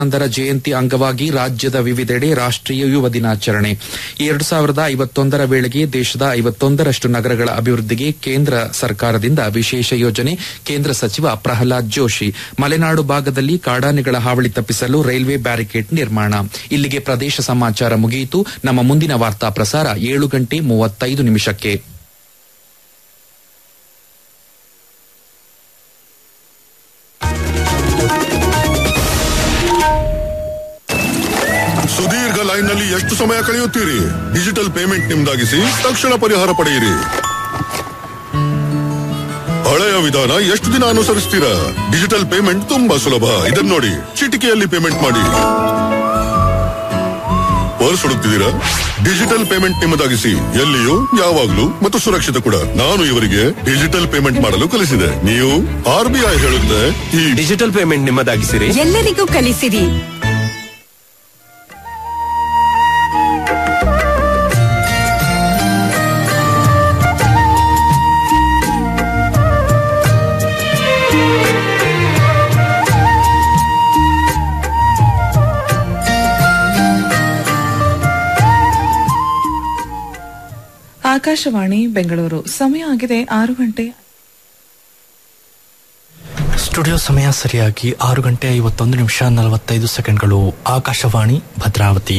ವಿವೇಕಾನಂದರ ಜಯಂತಿ ಅಂಗವಾಗಿ ರಾಜ್ಯದ ವಿವಿಧೆಡೆ ರಾಷ್ಟೀಯ ಯುವ ದಿನಾಚರಣೆ ಎರಡು ಸಾವಿರದ ಐವತ್ತೊಂದರ ವೇಳೆಗೆ ದೇಶದ ಐವತ್ತೊಂದರಷ್ಟು ನಗರಗಳ ಅಭಿವೃದ್ಧಿಗೆ ಕೇಂದ್ರ ಸರ್ಕಾರದಿಂದ ವಿಶೇಷ ಯೋಜನೆ ಕೇಂದ್ರ ಸಚಿವ ಪ್ರಹ್ಲಾದ್ ಜೋಶಿ ಮಲೆನಾಡು ಭಾಗದಲ್ಲಿ ಕಾಡಾನೆಗಳ ಹಾವಳಿ ತಪ್ಪಿಸಲು ರೈಲ್ವೆ ಬ್ಯಾರಿಕೇಡ್ ನಿರ್ಮಾಣ ಇಲ್ಲಿಗೆ ಪ್ರದೇಶ ಸಮಾಚಾರ ಮುಗಿಯಿತು ನಮ್ಮ ಮುಂದಿನ ವಾರ್ತಾ ಪ್ರಸಾರ ಏಳು ಗಂಟೆ ಮೂವತ್ತೈದು ನಿಮಿಷಕ್ಕೆ ಸುದೀರ್ಘ ಲೈನ್ ನಲ್ಲಿ ಎಷ್ಟು ಸಮಯ ಕಳೆಯುತ್ತೀರಿ ಡಿಜಿಟಲ್ ಪೇಮೆಂಟ್ ನಿಮ್ದಾಗಿಸಿ ತಕ್ಷಣ ಪರಿಹಾರ ಪಡೆಯಿರಿ ಹಳೆಯ ವಿಧಾನ ಎಷ್ಟು ದಿನ ಅನುಸರಿಸ್ತೀರಾ ಡಿಜಿಟಲ್ ಪೇಮೆಂಟ್ ತುಂಬಾ ಸುಲಭ ಇದನ್ನ ನೋಡಿ ಚಿಟಿಕೆಯಲ್ಲಿ ಪೇಮೆಂಟ್ ಮಾಡಿ ಪರ್ಸ್ ಹುಡುಕ್ತಿದ್ದೀರಾ ಡಿಜಿಟಲ್ ಪೇಮೆಂಟ್ ನಿಮ್ಮದಾಗಿಸಿ ಎಲ್ಲಿಯೂ ಯಾವಾಗ್ಲೂ ಮತ್ತು ಸುರಕ್ಷಿತ ಕೂಡ ನಾನು ಇವರಿಗೆ ಡಿಜಿಟಲ್ ಪೇಮೆಂಟ್ ಮಾಡಲು ಕಲಿಸಿದೆ ನೀವು ಆರ್ ಬಿ ಐ ಹೇಳುತ್ತೆ ಈ ಡಿಜಿಟಲ್ ಪೇಮೆಂಟ್ ನಿಮ್ಮದಾಗಿಸಿರಿ ಎಲ್ಲರಿಗೂ ಕಲಿಸಿರಿ ಆಕಾಶವಾಣಿ ಬೆಂಗಳೂರು ಸಮಯ ಆಗಿದೆ ಆರು ಗಂಟೆ ಸ್ಟುಡಿಯೋ ಸಮಯ ಸರಿಯಾಗಿ ಆರು ಗಂಟೆ ಐವತ್ತೊಂದು ನಿಮಿಷ ನಲವತ್ತೈದು ಸೆಕೆಂಡ್ಗಳು ಆಕಾಶವಾಣಿ ಭದ್ರಾವತಿ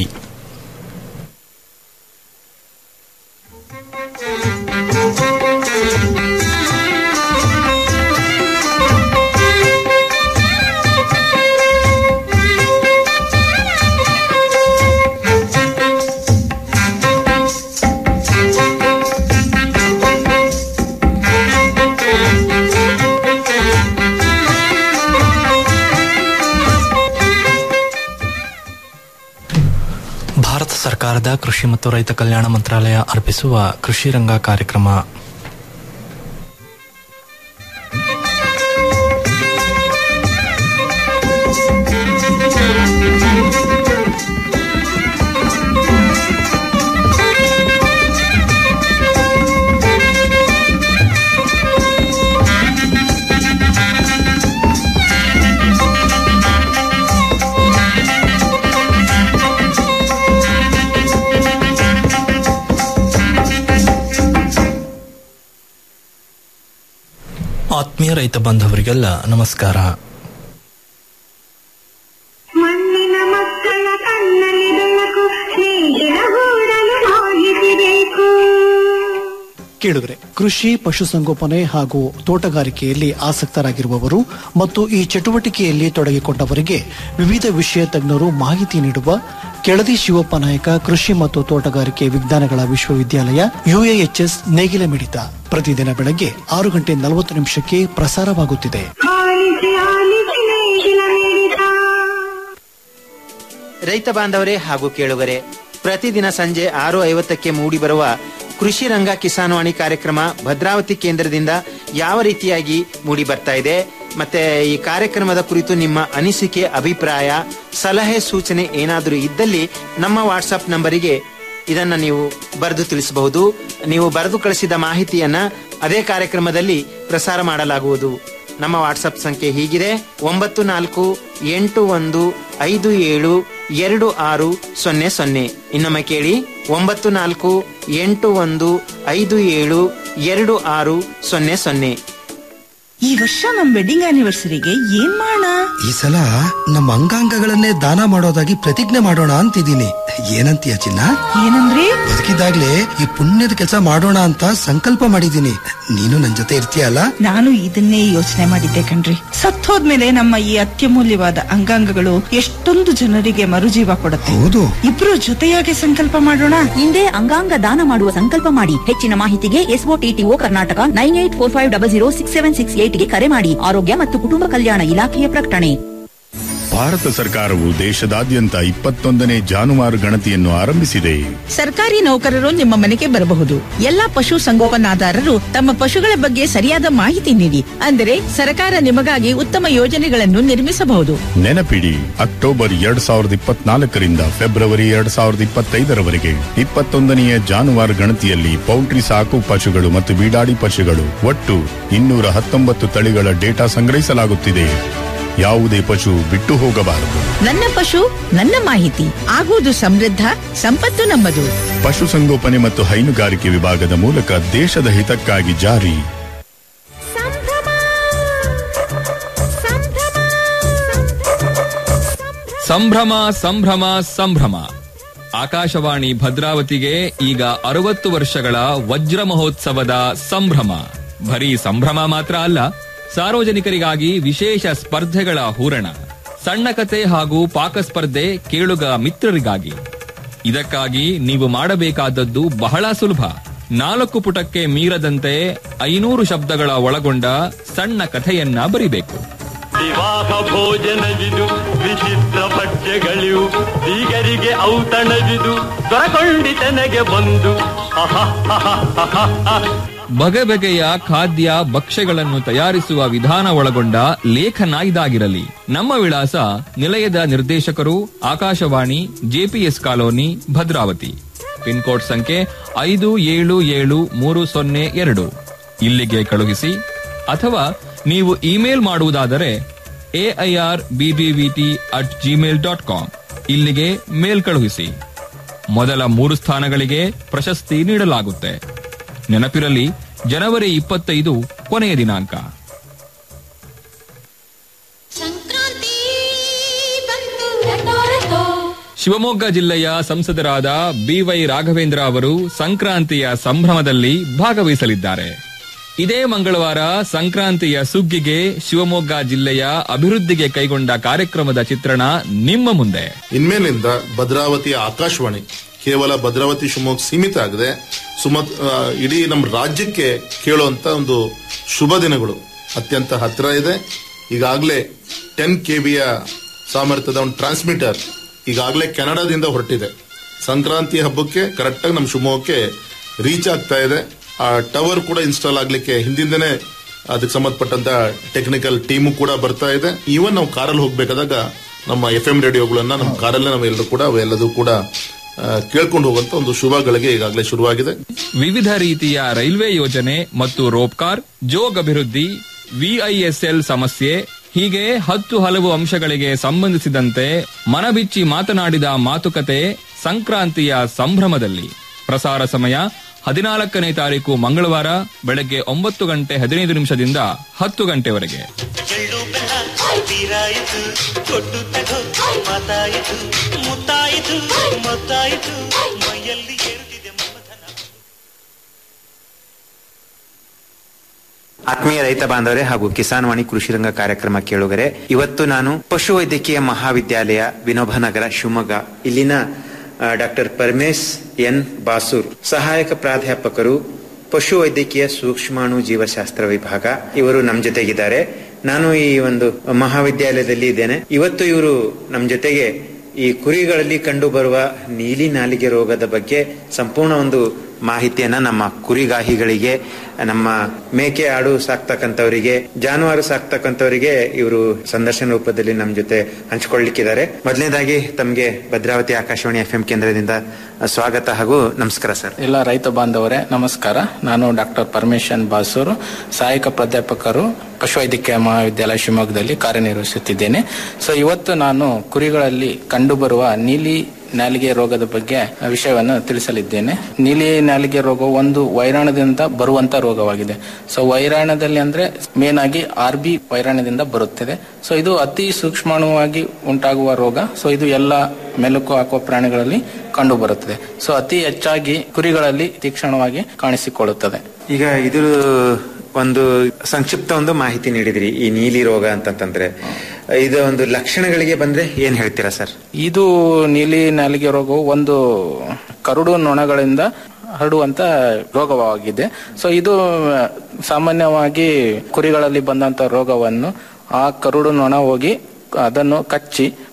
ಭಾರತ ಸರ್ಕಾರದ ಕೃಷಿ ಮತ್ತು ರೈತ ಕಲ್ಯಾಣ ಮಂತ್ರಾಲಯ ಅರ್ಪಿಸುವ ಕೃಷಿ ರಂಗ ಕಾರ್ಯಕ್ರಮ ಆತ್ಮೀಯ ರೈತ ಬಾಂಧವರಿಗೆಲ್ಲ ನಮಸ್ಕಾರ ಮಣ್ಣಿನ ಮಕ್ಕಳ ಕಣ್ಣಲ್ಲಿ ಬೆಳಕು ಸ್ನೇಹಿತರ ಹೂಡಲು ಹೋಗಿಸಬೇಕು ಕೇಳಿದ್ರೆ ಕೃಷಿ ಪಶುಸಂಗೋಪನೆ ಹಾಗೂ ತೋಟಗಾರಿಕೆಯಲ್ಲಿ ಆಸಕ್ತರಾಗಿರುವವರು ಮತ್ತು ಈ ಚಟುವಟಿಕೆಯಲ್ಲಿ ತೊಡಗಿಕೊಂಡವರಿಗೆ ವಿವಿಧ ವಿಷಯ ತಜ್ಞರು ಮಾಹಿತಿ ನೀಡುವ ಕೆಳದಿ ಶಿವಪ್ಪ ನಾಯಕ ಕೃಷಿ ಮತ್ತು ತೋಟಗಾರಿಕೆ ವಿಜ್ಞಾನಗಳ ವಿಶ್ವವಿದ್ಯಾಲಯ ಯುಎಎಚ್ಎಸ್ ನೇಗಿಲ ಮಿಡಿತ ಪ್ರತಿದಿನ ಬೆಳಗ್ಗೆ ಆರು ಗಂಟೆ ನಲವತ್ತು ನಿಮಿಷಕ್ಕೆ ಪ್ರಸಾರವಾಗುತ್ತಿದೆ ಆಲಿಸಿ ಆಲಿಸಿ ನೇಗಿಲ ಮಿಡಿತ ರೈತ ಬಾಂಧವರೇ ಹಾಗೂ ಕೇಳುಗರೆ ಪ್ರತಿದಿನ ಸಂಜೆ ಆರು ಐವತ್ತಕ್ಕೆ ಮೂಡಿಬರುವ ಕೃಷಿ ರಂಗ ಕಿಸಾನ್ವಾಣಿ ಕಾರ್ಯಕ್ರಮ ಭದ್ರಾವತಿ ಕೇಂದ್ರದಿಂದ ಯಾವ ರೀತಿಯಾಗಿ ಮೂಡಿ ಬರ್ತಾ ಇದೆ ಮತ್ತೆ ಈ ಕಾರ್ಯಕ್ರಮದ ಕುರಿತು ನಿಮ್ಮ ಅನಿಸಿಕೆ ಅಭಿಪ್ರಾಯ ಸಲಹೆ ಸೂಚನೆ ಏನಾದರೂ ಇದ್ದಲ್ಲಿ ನಮ್ಮ ವಾಟ್ಸಪ್ ನಂಬರಿಗೆ ಇದನ್ನ ನೀವು ಬರೆದು ತಿಳಿಸಬಹುದು ನೀವು ಬರೆದು ಕಳಿಸಿದ ಮಾಹಿತಿಯನ್ನ ಅದೇ ಕಾರ್ಯಕ್ರಮದಲ್ಲಿ ಪ್ರಸಾರ ಮಾಡಲಾಗುವುದು ನಮ್ಮ ವಾಟ್ಸಪ್ ಸಂಖ್ಯೆ ಹೀಗಿದೆ ಒಂಬತ್ತು ನಾಲ್ಕು ಎಂಟು ಒಂದು ಐದು ಏಳು ಎರಡು ಆರು ಸೊನ್ನೆ ಸೊನ್ನೆ ಇನ್ನೊಮ್ಮೆ ಕೇಳಿ ಒಂಬತ್ತು ನಾಲ್ಕು ಎಂಟು ಒಂದು ಐದು ಏಳು ಎರಡು ಆರು ಸೊನ್ನೆ ಸೊನ್ನೆ ಈ ವರ್ಷ ನಮ್ ವೆಡ್ಡಿಂಗ್ ಆನಿವರ್ಸರಿಗೆ ಏನ್ ಮಾಡೋಣ ಈ ಸಲ ನಮ್ಮ ಅಂಗಾಂಗಗಳನ್ನೇ ದಾನ ಮಾಡೋದಾಗಿ ಪ್ರತಿಜ್ಞೆ ಮಾಡೋಣ ಅಂತಿದ್ದೀನಿ ಏನಂತೀಯ ಚಿನ್ನ ಏನಂದ್ರಿ ಬದುಕಿದಾಗ್ಲೇ ಈ ಪುಣ್ಯದ ಕೆಲಸ ಮಾಡೋಣ ಅಂತ ಸಂಕಲ್ಪ ಮಾಡಿದ್ದೀನಿ ನೀನು ನನ್ ಜೊತೆ ಇರ್ತೀಯಲ್ಲ ನಾನು ಇದನ್ನೇ ಯೋಚನೆ ಮಾಡಿದ್ದೆ ಕಣ್ರಿ ಸತ್ತೋದ್ಮೇಲೆ ನಮ್ಮ ಈ ಅತ್ಯಮೂಲ್ಯವಾದ ಅಂಗಾಂಗಗಳು ಎಷ್ಟೊಂದು ಜನರಿಗೆ ಮರುಜೀವ ಕೊಡುತ್ತೆ ಹೌದು ಇಬ್ರು ಜೊತೆಯಾಗಿ ಸಂಕಲ್ಪ ಮಾಡೋಣ ಹಿಂದೆ ಅಂಗಾಂಗ ದಾನ ಮಾಡುವ ಸಂಕಲ್ಪ ಮಾಡಿ ಹೆಚ್ಚಿನ ಮಾಹಿತಿಗೆ SOTTO Karnataka nine eight four five double zero six seven six ಏಟ್ಗೆ ಕರೆ ಮಾಡಿ ಆರೋಗ್ಯ ಮತ್ತು ಕುಟುಂಬ ಕಲ್ಯಾಣ ಇಲಾಖೆಯ ಪ್ರಕಟಣೆ ಭಾರತ ಸರ್ಕಾರವು ದೇಶದಾದ್ಯಂತ ಇಪ್ಪತ್ತೊಂದನೇ ಜಾನುವಾರು ಗಣತಿಯನ್ನು ಆರಂಭಿಸಿದೆ ಸರ್ಕಾರಿ ನೌಕರರು ನಿಮ್ಮ ಮನೆಗೆ ಬರಬಹುದು ಎಲ್ಲಾ ಪಶು ಸಂಗೋಪನಾದಾರರು ತಮ್ಮ ಪಶುಗಳ ಬಗ್ಗೆ ಸರಿಯಾದ ಮಾಹಿತಿ ನೀಡಿ ಅಂದರೆ ಸರ್ಕಾರ ನಿಮಗಾಗಿ ಉತ್ತಮ ಯೋಜನೆಗಳನ್ನು ನಿರ್ಮಿಸಬಹುದು ನೆನಪಿಡಿ ಅಕ್ಟೋಬರ್ ಎರಡ್ ಸಾವಿರದ ಇಪ್ಪತ್ನಾಲ್ಕರಿಂದ ಫೆಬ್ರವರಿ ಎರಡ್ ಸಾವಿರದ ಇಪ್ಪತ್ತೈದರವರೆಗೆ ಇಪ್ಪತ್ತೊಂದನೆಯ ಜಾನುವಾರು ಗಣತಿಯಲ್ಲಿ ಪೌಲ್ಟ್ರಿ ಸಾಕು ಪಶುಗಳು ಮತ್ತು ಬೀಡಾಡಿ ಪಶುಗಳು ಒಟ್ಟು ಇನ್ನೂರ ಹತ್ತೊಂಬತ್ತು ತಳಿಗಳ ಡೇಟಾ ಸಂಗ್ರಹಿಸಲಾಗುತ್ತಿದೆ ಯಾವುದೇ ಪಶು ಬಿಟ್ಟು ಹೋಗಬಾರದು ನನ್ನ ಪಶು ನನ್ನ ಮಾಹಿತಿ ಆಗುವುದು ಸಮೃದ್ಧ ಸಂಪತ್ತು ನಮ್ಮದು ಪಶುಸಂಗೋಪನೆ ಮತ್ತು ಹೈನುಗಾರಿಕೆ ವಿಭಾಗದ ಮೂಲಕ ದೇಶದ ಹಿತಕ್ಕಾಗಿ ಜಾರಿ ಸಂಭ್ರಮ ಸಂಭ್ರಮ ಸಂಭ್ರಮ ಆಕಾಶವಾಣಿ ಭದ್ರಾವತಿಗೆ ಈಗ ಅರವತ್ತು ವರ್ಷಗಳ ವಜ್ರ ಮಹೋತ್ಸವದ ಸಂಭ್ರಮ ಬರೀ ಸಂಭ್ರಮ ಮಾತ್ರ ಅಲ್ಲ ಸಾರ್ವಜನಿಕರಿಗಾಗಿ ವಿಶೇಷ ಸ್ಪರ್ಧೆಗಳ ಹೂರಣ ಸಣ್ಣ ಕತೆ ಹಾಗೂ ಪಾಕಸ್ಪರ್ಧೆ ಕೇಳುಗ ಮಿತ್ರರಿಗಾಗಿ ಇದಕ್ಕಾಗಿ ನೀವು ಮಾಡಬೇಕಾದದ್ದು ಬಹಳ ಸುಲಭ ನಾಲ್ಕು ಪುಟಕ್ಕೆ ಮೀರದಂತೆ ಐನೂರು ಶಬ್ದಗಳ ಒಳಗೊಂಡ ಸಣ್ಣ ಕಥೆಯನ್ನ ಬರಿಬೇಕು ವಿವಾಹ ಭೋಜನವಿದು ವಿಚಿತ್ರ ಭಕ್ಷ್ಯಗಳಿವು ಬೀಗರಿಗೆ ಔತಣವಿದು ದೊರಕೊಂಡಿತನೆಗೆ ಬಂದು ಅಹ ಅಹ ಅಹ ಅಹ. ಬಗೆ ಬಗೆಯ ಖಾದ್ಯ ಭಕ್ಷ್ಯಗಳನ್ನು ತಯಾರಿಸುವ ವಿಧಾನ ಒಳಗೊಂಡ ಲೇಖನ ಇದಾಗಿರಲಿ ನಮ್ಮ ವಿಳಾಸ ನಿಲಯದ ನಿರ್ದೇಶಕರು Akashvani JPS colony Bhadravati pin code ಸಂಖ್ಯೆ ಐದು ಏಳು ಏಳು ಮೂರು ಸೊನ್ನೆ ಎರಡು ಇಲ್ಲಿಗೆ ಕಳುಹಿಸಿ ಅಥವಾ ನೀವು ಇಮೇಲ್ ಮಾಡುವುದಾದರೆ AIR BBVT at Gmail dot com ಇಲ್ಲಿಗೆ ಮೇಲ್ ಕಳುಹಿಸಿ ಮೊದಲ ಮೂರು ಸ್ಥಾನಗಳಿಗೆ ಪ್ರಶಸ್ತಿ ನೀಡಲಾಗುತ್ತೆ ನೆನಪಿರಲಿ ಜನವರಿ ಇಪ್ಪತ್ತೈದು ಕೊನೆಯ ದಿನಾಂಕ ಶಿವಮೊಗ್ಗ ಜಿಲ್ಲೆಯ ಸಂಸದರಾದ ಬಿವೈ ರಾಘವೇಂದ್ರ ಅವರು ಸಂಕ್ರಾಂತಿಯ ಸಂಭ್ರಮದಲ್ಲಿ ಭಾಗವಹಿಸಲಿದ್ದಾರೆ ಇದೇ ಮಂಗಳವಾರ ಸಂಕ್ರಾಂತಿಯ ಸುಗ್ಗಿಗೆ ಶಿವಮೊಗ್ಗ ಜಿಲ್ಲೆಯ ಅಭಿವೃದ್ಧಿಗೆ ಕೈಗೊಂಡ ಕಾರ್ಯಕ್ರಮದ ಚಿತ್ರಣ ನಿಮ್ಮ ಮುಂದೆ ಇನ್ಮೇಲಿಂದ ಭದ್ರಾವತಿಯ ಆಕಾಶವಾಣಿ ಕೇವಲ ಭದ್ರಾವತಿ ಶಿವಮೊಗ್ಗ ಸೀಮಿತ ಆಗದೆ ಸುಮತ್ ಆ, ಇಡೀ ನಮ್ಮ ರಾಜ್ಯಕ್ಕೆ ಕೇಳುವಂತ ಒಂದು ಶುಭ ದಿನಗಳು ಅತ್ಯಂತ ಹತ್ತಿರ ಇದೆ ಈಗಾಗಲೇ ಟೆನ್ ಕೆ ಬಿಯ ಸಾಮರ್ಥ್ಯದ ಒಂದು ಟ್ರಾನ್ಸ್ಮಿಟರ್ ಈಗಾಗಲೇ ಕೆನಡಾದಿಂದ ಹೊರಟಿದೆ ಸಂಕ್ರಾಂತಿ ಹಬ್ಬಕ್ಕೆ ಕರೆಕ್ಟಾಗಿ ನಮ್ಮ ಶಿವಮೊಗ್ಗಕ್ಕೆ ರೀಚ್ ಆಗ್ತಾ ಇದೆ ಆ ಟವರ್ ಕೂಡ ಇನ್ಸ್ಟಾಲ್ ಆಗ್ಲಿಕ್ಕೆ ಹಿಂದಿಂದನೇ ಅದಕ್ಕೆ ಸಂಬಂಧಪಟ್ಟಂತ ಟೆಕ್ನಿಕಲ್ ಟೀಮು ಕೂಡ ಬರ್ತಾ ಇದೆ ಈವನ್ ನಾವು ಕಾರಲ್ಲಿ ಹೋಗ್ಬೇಕಾದಾಗ ನಮ್ಮ ಎಫ್ ಎಂ ರೇಡಿಯೋಗಳನ್ನ ನಮ್ಮ ಕಾರಲ್ಲೇ ನಾವೆಲ್ಲರೂ ಕೂಡ ಅವೆಲ್ಲದೂ ಕೂಡ ಆ, ಕೇಳ್ಕೊಂಡು ಹೋಗುವಂತ ಒಂದು ಶುಭಗಳಿಗೆ ಈಗಾಗಲೇ ಶುರುವಾಗಿದೆ ವಿವಿಧ ರೀತಿಯ ರೈಲ್ವೆ ಯೋಜನೆ ಮತ್ತು ರೋಪ್ಕಾರ್ ಜೋಗ್ ಅಭಿವೃದ್ಧಿ ವಿಐಎಸ್ಎಲ್ ಸಮಸ್ಯೆ ಹೀಗೆ ಹತ್ತು ಹಲವು ಅಂಶಗಳಿಗೆ ಸಂಬಂಧಿಸಿದಂತೆ ಮನಬಿಚ್ಚಿ ಮಾತನಾಡಿದ ಮಾತುಕತೆ ಸಂಕ್ರಾಂತಿಯ ಸಂಭ್ರಮದಲ್ಲಿ ಪ್ರಸಾರ ಸಮಯ ಹದಿನಾಲ್ಕನೇ ತಾರೀಕು ಮಂಗಳವಾರ ಬೆಳಗ್ಗೆ ಒಂಬತ್ತು ಗಂಟೆ ಹದಿನೈದು ನಿಮಿಷದಿಂದ ಹತ್ತು ಗಂಟೆವರೆಗೆ ತೀರಾಯಿತು ಕೊಟ್ಟು ತಗೋ ಮಾತಾಯಿತು ಮುತ್ತಾಯಿತು ಮತ್ತಾಯಿತು ಮೈಯಲ್ಲಿ ಏರುತ್ತಿದೆ ಆತ್ಮೀಯ ರೈತ ಬಾಂಧವರೇ ಹಾಗೂ ಕಿಸಾನ್ ವಾಣಿ ಕೃಷಿ ರಂಗ ಕಾರ್ಯಕ್ರಮ ಕೇಳುಗರೆ ಇವತ್ತು ನಾನು ಪಶುವೈದ್ಯಕೀಯ ಮಹಾವಿದ್ಯಾಲಯ ವಿನೋಬ ನಗರ ಶಿವಮೊಗ್ಗ ಇಲ್ಲಿನ ಡಾಕ್ಟರ್ ಪರಮೇಶ್ ಎನ್ ಬಾಸೂರ್ ಸಹಾಯಕ ಪ್ರಾಧ್ಯಾಪಕರು ಪಶುವೈದ್ಯಕೀಯ ಸೂಕ್ಷ್ಮಾಣು ಜೀವಶಾಸ್ತ್ರ ವಿಭಾಗ ಇವರು ನಮ್ಮ ಜೊತೆಗಿದ್ದಾರೆ ನಾನು ಈ ಒಂದು ಮಹಾವಿದ್ಯಾಲಯದಲ್ಲಿ ಇದ್ದೇನೆ ಇವತ್ತು ಇವರು ನಮ್ಮ ಜೊತೆಗೆ ಈ ಕುರಿಗಳಲ್ಲಿ ಕಂಡು ಬರುವ ನೀಲಿ ನಾಲಿಗೆ ರೋಗದ ಬಗ್ಗೆ ಸಂಪೂರ್ಣ ಒಂದು ಮಾಹಿತಿಯನ್ನ ನಮ್ಮ ಕುರಿಗಾಹಿಗಳಿಗೆ ನಮ್ಮ ಮೇಕೆ ಆಡು ಸಾಕ್ತಕ್ಕಂಥವರಿಗೆ ಜಾನುವಾರು ಸಾಕ್ತಕ್ಕಂಥವರಿಗೆ ಇವರು ಸಂದರ್ಶನ ರೂಪದಲ್ಲಿ ನಮ್ಮ ಜೊತೆ ಹಂಚಿಕೊಳ್ಳಿಕ್ಕಿದ್ದಾರೆ ಮೊದಲನೇದಾಗಿ ತಮಗೆ ಭದ್ರಾವತಿ ಆಕಾಶವಾಣಿ ಎಫ್ ಎಂ ಕೇಂದ್ರದಿಂದ ಸ್ವಾಗತ ಹಾಗೂ ನಮಸ್ಕಾರ ಸರ್ ಎಲ್ಲ ರೈತ ಬಾಂಧವರೇ ನಮಸ್ಕಾರ ನಾನು ಡಾಕ್ಟರ್ ಪರಮೇಶನ್ ಬಾಸೂರು ಸಹಾಯಕ ಪ್ರಾಧ್ಯಾಪಕರು ಪಶುವೈದ್ಯಕೀಯ ಮಹಾವಿದ್ಯಾಲಯ ಶಿವಮೊಗ್ಗದಲ್ಲಿ ಕಾರ್ಯನಿರ್ವಹಿಸುತ್ತಿದ್ದೇನೆ ಸೊ ಇವತ್ತು ನಾನು ಕುರಿಗಳಲ್ಲಿ ಕಂಡುಬರುವ ನೀಲಿ ನಾಲಿಗೆ ರೋಗದ ಬಗ್ಗೆ ವಿಷಯವನ್ನು ತಿಳಿಸಲಿದ್ದೇನೆ ನೀಲಿ ನಾಲಿಗೆ ರೋಗ ಒಂದು ವೈರಾಣದಿಂದ ಬರುವಂತ ರೋಗವಾಗಿದೆ ಸೊ ವೈರಾಣದಲ್ಲಿ ಅಂದ್ರೆ ಮೇನ್ ಆಗಿ ಆರ್ ಬಿ ವೈರಾಣದಿಂದ ಬರುತ್ತದೆ ಸೊ ಇದು ಅತಿ ಸೂಕ್ಷ್ಮಾಣುವಾಗಿ ಉಂಟಾಗುವ ರೋಗ ಸೊ ಇದು ಎಲ್ಲ ಮೆಲುಕು ಹಾಕುವ ಪ್ರಾಣಿಗಳಲ್ಲಿ ಕಂಡು ಬರುತ್ತದೆ ಸೊ ಅತಿ ಹೆಚ್ಚಾಗಿ ಕುರಿಗಳಲ್ಲಿ ತೀಕ್ಷ್ಣವಾಗಿ ಕಾಣಿಸಿಕೊಳ್ಳುತ್ತದೆ ಈಗ ಇದು ಒಂದು ಸಂಕ್ಷಿಪ್ತ ಒಂದು ಮಾಹಿತಿ ನೀಡಿದ್ರಿ ಈ ನೀಲಿ ರೋಗ ಅಂತಂತಂದ್ರೆ ಇದು ಒಂದು ಲಕ್ಷಣಗಳಿಗೆ ಬಂದ್ರೆ ಏನ್ ಹೇಳ್ತೀರಾ ಸರ್ ಇದು ನೀಲಿ ನಾಲಿಗೆ ರೋಗವು ಒಂದು ಕರುಡು ನೊಣಗಳಿಂದ ಹರಡುವಂತ ರೋಗವಾಗಿದೆ ಸೊ ಇದು ಸಾಮಾನ್ಯವಾಗಿ ಕುರಿಗಳಲ್ಲಿ ಬಂದಂತ ರೋಗವನ್ನು ಆ ಕರುಡು ನೊಣ ಹೋಗಿ ಅದನ್ನು ಕಚ್ಚಿ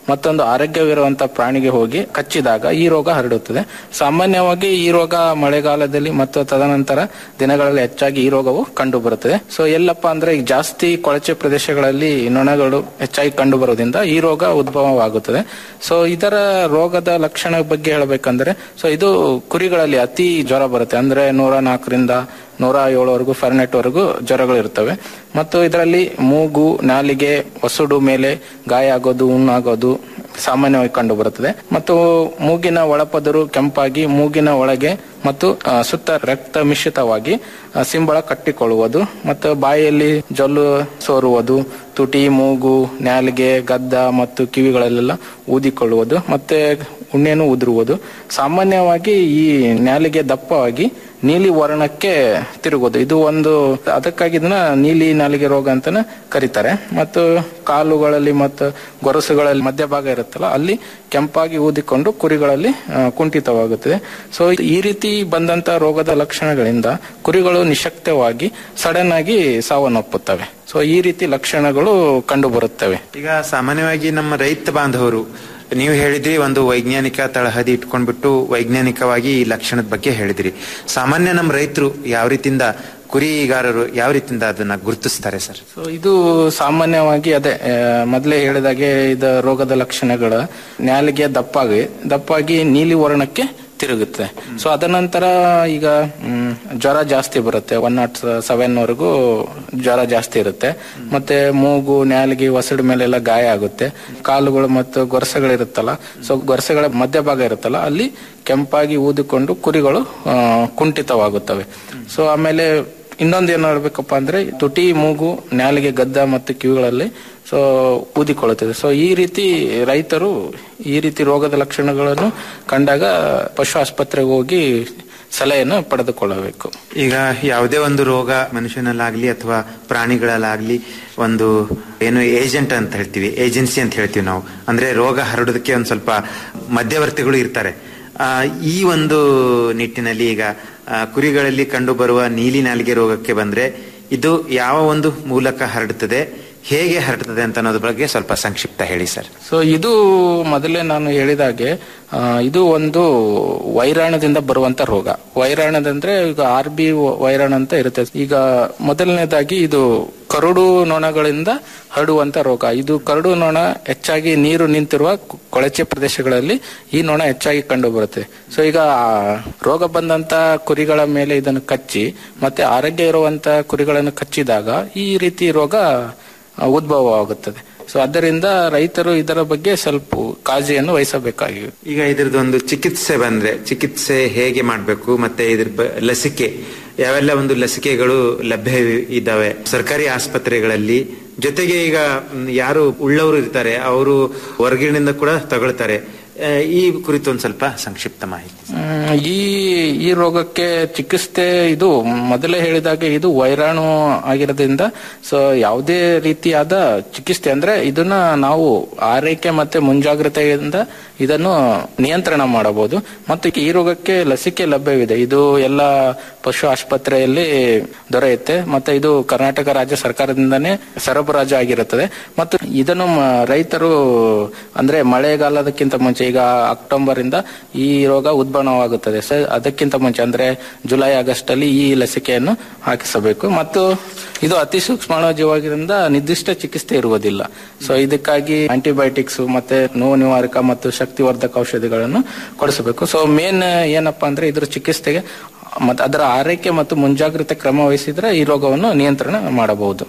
ಮತ್ತೊಂದು ಆರೋಗ್ಯವಿರುವಂತಹ ಪ್ರಾಣಿಗೆ ಹೋಗಿ ಕಚ್ಚಿದಾಗ ಈ ರೋಗ ಹರಡುತ್ತದೆ ಸಾಮಾನ್ಯವಾಗಿ ಈ ರೋಗ ಮಳೆಗಾಲದಲ್ಲಿ ಮತ್ತು ತದನಂತರ ದಿನಗಳಲ್ಲಿ ಹೆಚ್ಚಾಗಿ ಈ ರೋಗವು ಕಂಡು ಬರುತ್ತದೆ ಸೊ ಎಲ್ಲಪ್ಪ ಅಂದ್ರೆ ಈಗ ಜಾಸ್ತಿ ಕೊಳಚೆ ಪ್ರದೇಶಗಳಲ್ಲಿ ನೊಣಗಳು ಹೆಚ್ಚಾಗಿ ಕಂಡು ಬರೋದ್ರಿಂದ ಈ ರೋಗ ಉದ್ಭವವಾಗುತ್ತದೆ ಸೊ ಇದರ ರೋಗದ ಲಕ್ಷಣ ಬಗ್ಗೆ ಹೇಳಬೇಕಂದ್ರೆ ಸೊ ಇದು ಕುರಿಗಳಲ್ಲಿ ಅತಿ ಜ್ವರ ಬರುತ್ತೆ ಅಂದ್ರೆ ನೂರ ನಾಲ್ಕರಿಂದ ನೂರ ಏಳವರೆಗೂ ಫರ್ನೆಟ್ ವರೆಗೂ ಜ್ವರಗಳು ಇರ್ತವೆ ಮತ್ತು ಇದರಲ್ಲಿ ಮೂಗು ನಾಲಿಗೆ ಒಸಡು ಮೇಲೆ ಗಾಯ ಆಗೋದು ಹುಣ್ಣಾಗೋದು ಸಾಮಾನ್ಯವಾಗಿ ಕಂಡು ಬರುತ್ತದೆ ಮತ್ತು ಮೂಗಿನ ಒಳಪದರು ಕೆಂಪಾಗಿ ಮೂಗಿನ ಒಳಗೆ ಮತ್ತು ಆ, ಸುತ್ತ ರಕ್ತ ಮಿಶ್ರಿತವಾಗಿ ಆ, ಸಿಂಬಳ ಕಟ್ಟಿಕೊಳ್ಳುವುದು ಮತ್ತು ಬಾಯಿಯಲ್ಲಿ ಜೊಲ್ಲು ಸೋರುವುದು ತುಟಿ ಮೂಗು ನಾಲಿಗೆ ಗದ್ದ ಮತ್ತು ಕಿವಿಗಳಲ್ಲೆಲ್ಲ ಊದಿಕೊಳ್ಳುವುದು ಮತ್ತೆ ಉಣ್ಣೆನು ಉದುರುವುದು ಸಾಮಾನ್ಯವಾಗಿ ಈ ನಾಲಿಗೆ ದಪ್ಪವಾಗಿ ನೀಲಿ ವರ್ಣಕ್ಕೆ ತಿರುಗೋದು ಇದು ಒಂದು ಅದಕ್ಕಾಗಿ ಇದನ್ನ ನೀಲಿ ನಾಲಿಗೆ ರೋಗ ಅಂತಾನೆ ಕರೀತಾರೆ ಮತ್ತು ಕಾಲುಗಳಲ್ಲಿ ಮತ್ತು ಗೊರಸುಗಳಲ್ಲಿ ಮಧ್ಯಭಾಗ ಇರುತ್ತಲ್ಲ ಅಲ್ಲಿ ಕೆಂಪಾಗಿ ಊದಿಕೊಂಡು ಕುರಿಗಳಲ್ಲಿ ಆ, ಕುಂಠಿತವಾಗುತ್ತದೆ ಸೊ ಈ ರೀತಿ ಬಂದಂತ ರೋಗದ ಲಕ್ಷಣಗಳಿಂದ ಕುರಿಗಳು ನಿಶಕ್ತವಾಗಿ ಸಡನ್ ಆಗಿ ಸಾವನ್ನಪ್ಪುತ್ತವೆ ಸೊ ಈ ರೀತಿ ಲಕ್ಷಣಗಳು ಕಂಡು ಬರುತ್ತವೆ ಈಗ ಸಾಮಾನ್ಯವಾಗಿ ನಮ್ಮ ರೈತ ಬಾಂಧವರು ನೀವು ಹೇಳಿದ್ರಿ ಒಂದು ವೈಜ್ಞಾನಿಕ ತಳಹದಿ ಇಟ್ಕೊಂಡ್ಬಿಟ್ಟು ವೈಜ್ಞಾನಿಕವಾಗಿ ಈ ಲಕ್ಷಣದ ಬಗ್ಗೆ ಹೇಳಿದ್ರಿ ಸಾಮಾನ್ಯ ನಮ್ಮ ರೈತರು ಯಾವ ರೀತಿಯಿಂದ ಕುರಿಗಾರರು ಯಾವ ರೀತಿಯಿಂದ ಅದನ್ನ ಗುರುತಿಸ್ತಾರೆ ಸರ್ ಸೊ ಇದು ಸಾಮಾನ್ಯವಾಗಿ ಅದೇ ಆ, ಮೊದಲೇ ಹೇಳಿದಾಗೆ ಇದು ರೋಗದ ಲಕ್ಷಣಗಳ ನಾಲಿಗೆ ದಪ್ಪಾಗಿ ದಪ್ಪಾಗಿ ನೀಲಿ ವರ್ಣಕ್ಕೆ ತಿರುಗುತ್ತೆ ಸೊ ಅದ ನಂತರ ಈಗ ಮ್, ಜ್ವರ ಜಾಸ್ತಿ ಬರುತ್ತೆ ಒನ್ ನಾಟ್ ಸೆವೆನ್ ವರೆಗೂ ಜ್ವರ ಜಾಸ್ತಿ ಇರುತ್ತೆ ಮತ್ತೆ ಮೂಗು ನಾಲಿಗೆ ಒಸಡು ಮೇಲೆಲ್ಲ ಗಾಯ ಆಗುತ್ತೆ ಕಾಲುಗಳು ಮತ್ತು ಗೊರಸೆಗಳಿರುತ್ತಲ್ಲ ಸೊ ಗೊರಸೆಗಳ ಮಧ್ಯಭಾಗ ಇರುತ್ತಲ್ಲ ಅಲ್ಲಿ ಕೆಂಪಾಗಿ ಊದಿಕೊಂಡು ಕುರಿಗಳು ಆ, ಕುಂಠಿತವಾಗುತ್ತವೆ ಸೊ ಆಮೇಲೆ ಇನ್ನೊಂದು ಏನ್ ಹೇಳ್ಬೇಕಪ್ಪ ಅಂದ್ರೆ ತುಟಿ ಮೂಗು ನಾಲಿಗೆ ಗದ್ದ ಮತ್ತು ಕಿವಿಗಳಲ್ಲಿ ಸೊ ಊದಿಕೊಳ್ಳುತ್ತದೆ ಸೊ ಈ ರೀತಿ ರೈತರು ಈ ರೀತಿ ರೋಗದ ಲಕ್ಷಣಗಳನ್ನು ಕಂಡಾಗ ಪಶು ಆಸ್ಪತ್ರೆಗೆ ಹೋಗಿ ಸಲಹೆಯನ್ನು ಪಡೆದುಕೊಳ್ಳಬೇಕು ಈಗ ಯಾವುದೇ ಒಂದು ರೋಗ ಮನುಷ್ಯನಲ್ಲಾಗ್ಲಿ ಅಥವಾ ಪ್ರಾಣಿಗಳಲ್ಲಾಗ್ಲಿ ಒಂದು ಏನು ಏಜೆಂಟ್ ಅಂತ ಹೇಳ್ತೀವಿ ಏಜೆನ್ಸಿ ಅಂತ ಹೇಳ್ತೀವಿ ನಾವು ಅಂದ್ರೆ ರೋಗ ಹರಡೋದಕ್ಕೆ ಒಂದು ಸ್ವಲ್ಪ ಮಧ್ಯವರ್ತಿಗಳು ಇರ್ತಾರೆ ಆ, ಈ ಒಂದು ನಿಟ್ಟಿನಲ್ಲಿ ಈಗ ಆ, ಕುರಿಗಳಲ್ಲಿ ಕಂಡು ಬರುವ ನೀಲಿ ನಾಲಿಗೆ ರೋಗಕ್ಕೆ ಬಂದ್ರೆ ಇದು ಯಾವ ಒಂದು ಮೂಲಕ ಹರಡುತ್ತದೆ ಹೇಗೆ ಹರಡುತ್ತದೆ ಅಂತ ಅನ್ನೋದ್ರ ಬಗ್ಗೆ ಸ್ವಲ್ಪ ಸಂಕ್ಷಿಪ್ತ ಹೇಳಿ ಸರ್ ಸೊ ಇದು ಮೊದಲೇ ನಾನು ಹೇಳಿದಾಗೆ ಆ, ಇದು ಒಂದು ವೈರಾಣದಿಂದ ಬರುವಂತ ರೋಗ ವೈರಾಣದಂದ್ರೆ ಈಗ ಆರ್ ಬಿ ವೈರಾಣ ಅಂತ ಇರುತ್ತೆ ಈಗ ಮೊದಲನೇದಾಗಿ ಇದು ಕರುಡು ನೊಣಗಳಿಂದ ಹರಡುವಂತ ರೋಗ ಇದು ಕರಡು ನೊಣ ಹೆಚ್ಚಾಗಿ ನೀರು ನಿಂತಿರುವ ಕು- ಕೊಳಚೆ ಪ್ರದೇಶಗಳಲ್ಲಿ ಈ ನೊಣ ಹೆಚ್ಚಾಗಿ ಕಂಡು ಬರುತ್ತೆ ಸೊ ಈಗ ಆ ರೋಗ ಬಂದಂತ ಕುರಿಗಳ ಮೇಲೆ ಇದನ್ನು ಕಚ್ಚಿ ಮತ್ತೆ ಆರೋಗ್ಯ ಇರುವಂತ ಕುರಿಗಳನ್ನು ಕಚ್ಚಿದಾಗ ಈ ರೀತಿ ರೋಗ ಆ, ಉದ್ಭವವಾಗುತ್ತದೆ ಸೊ ಆದ್ದರಿಂದ ರೈತರು ಇದರ ಬಗ್ಗೆ ಸ್ವಲ್ಪ ಕಾಳಜಿಯನ್ನು ವಹಿಸಬೇಕಾಗಿದೆ ಈಗ ಇದ್ರದ್ದೊಂದು ಚಿಕಿತ್ಸೆ ಬಂದ್ರೆ ಚಿಕಿತ್ಸೆ ಹೇಗೆ ಮಾಡಬೇಕು ಮತ್ತೆ ಇದ್ರ ಬ- ಲಸಿಕೆ ಯಾವೆಲ್ಲ ಒಂದು ಲಸಿಕೆಗಳು ಲಭ್ಯ ಇದ್ದಾವೆ ಸರ್ಕಾರಿ ಆಸ್ಪತ್ರೆಗಳಲ್ಲಿ ಜೊತೆಗೆ ಈಗ ಮ್, ಯಾರು ಉಳ್ಳವರು ಇರ್ತಾರೆ ಅವರು ಹೊರಗಿನಿಂದ ಕೂಡ ತಗೊಳ್ತಾರೆ ಆ, ಈ ಕುರಿತು ಒಂದು ಸ್ವಲ್ಪ ಸಂಕ್ಷಿಪ್ತ ಮಾಹಿತಿ ಹ್ಮ್, ಈ ಈ ರೋಗಕ್ಕೆ ಚಿಕಿತ್ಸೆ ಇದು ಮೊದಲೇ ಹೇಳಿದಾಗೆ ಇದು ವೈರಾಣು ಆಗಿರೋದ್ರಿಂದ ಸೊ ಯಾವುದೇ ರೀತಿಯಾದ ಚಿಕಿತ್ಸೆ ಅಂದ್ರೆ ಇದನ್ನ ನಾವು ಆರೈಕೆ ಮತ್ತೆ ಮುಂಜಾಗ್ರತೆಯಿಂದ ಇದನ್ನು ನಿಯಂತ್ರಣ ಮಾಡಬಹುದು ಮತ್ತು ಈ ರೋಗಕ್ಕೆ ಲಸಿಕೆ ಲಭ್ಯವಿದೆ ಇದು ಎಲ್ಲ ಪಶು ಆಸ್ಪತ್ರೆಯಲ್ಲಿ ದೊರೆಯುತ್ತೆ ಮತ್ತೆ ಇದು ಕರ್ನಾಟಕ ರಾಜ್ಯ ಸರ್ಕಾರದಿಂದನೇ ಸರಬರಾಜು ಆಗಿರುತ್ತದೆ ಮತ್ತು ಇದನ್ನು ಮ- ರೈತರು ಅಂದ್ರೆ ಮಳೆಗಾಲದಕ್ಕಿಂತ ಮುಂಚೆ ಈಗ ಅಕ್ಟೋಬರ್ ಇಂದ ಈ ರೋಗ ಉದ್ಭವವಾಗುತ್ತದೆ ಸೊ ಅದಕ್ಕಿಂತ ಮುಂಚೆ ಅಂದ್ರೆ ಜುಲೈ ಆಗಸ್ಟ್ ಅಲ್ಲಿ ಈ ಲಸಿಕೆಯನ್ನು ಹಾಕಿಸಬೇಕು ಮತ್ತು ಇದು ಅತಿ ಸೂಕ್ಷ್ಮಾಣುಜೀವಾಗಿರಿಂದ ನಿರ್ದಿಷ್ಟ ಚಿಕಿತ್ಸೆ ಇರುವುದಿಲ್ಲ ಸೊ ಇದಕ್ಕಾಗಿ ಆಂಟಿಬಯೋಟಿಕ್ಸ್ ಮತ್ತೆ ನೋವು ನಿವಾರಕ ಮತ್ತು ಶಕ್ತಿವರ್ಧಕ ಔಷಧಿಗಳನ್ನು ಕೊಡಿಸಬೇಕು ಸೊ ಮೇನ್ ಏನಪ್ಪಾ ಅಂದ್ರೆ ಇದ್ರ ಚಿಕಿತ್ಸೆಗೆ ಮತ್ತೆ ಅದರ ಆರೈಕೆ ಮತ್ತು ಮುಂಜಾಗ್ರತೆ ಕ್ರಮ ವಹಿಸಿದ್ರೆ ಈ ರೋಗವನ್ನು ನಿಯಂತ್ರಣ ಮಾಡಬಹುದು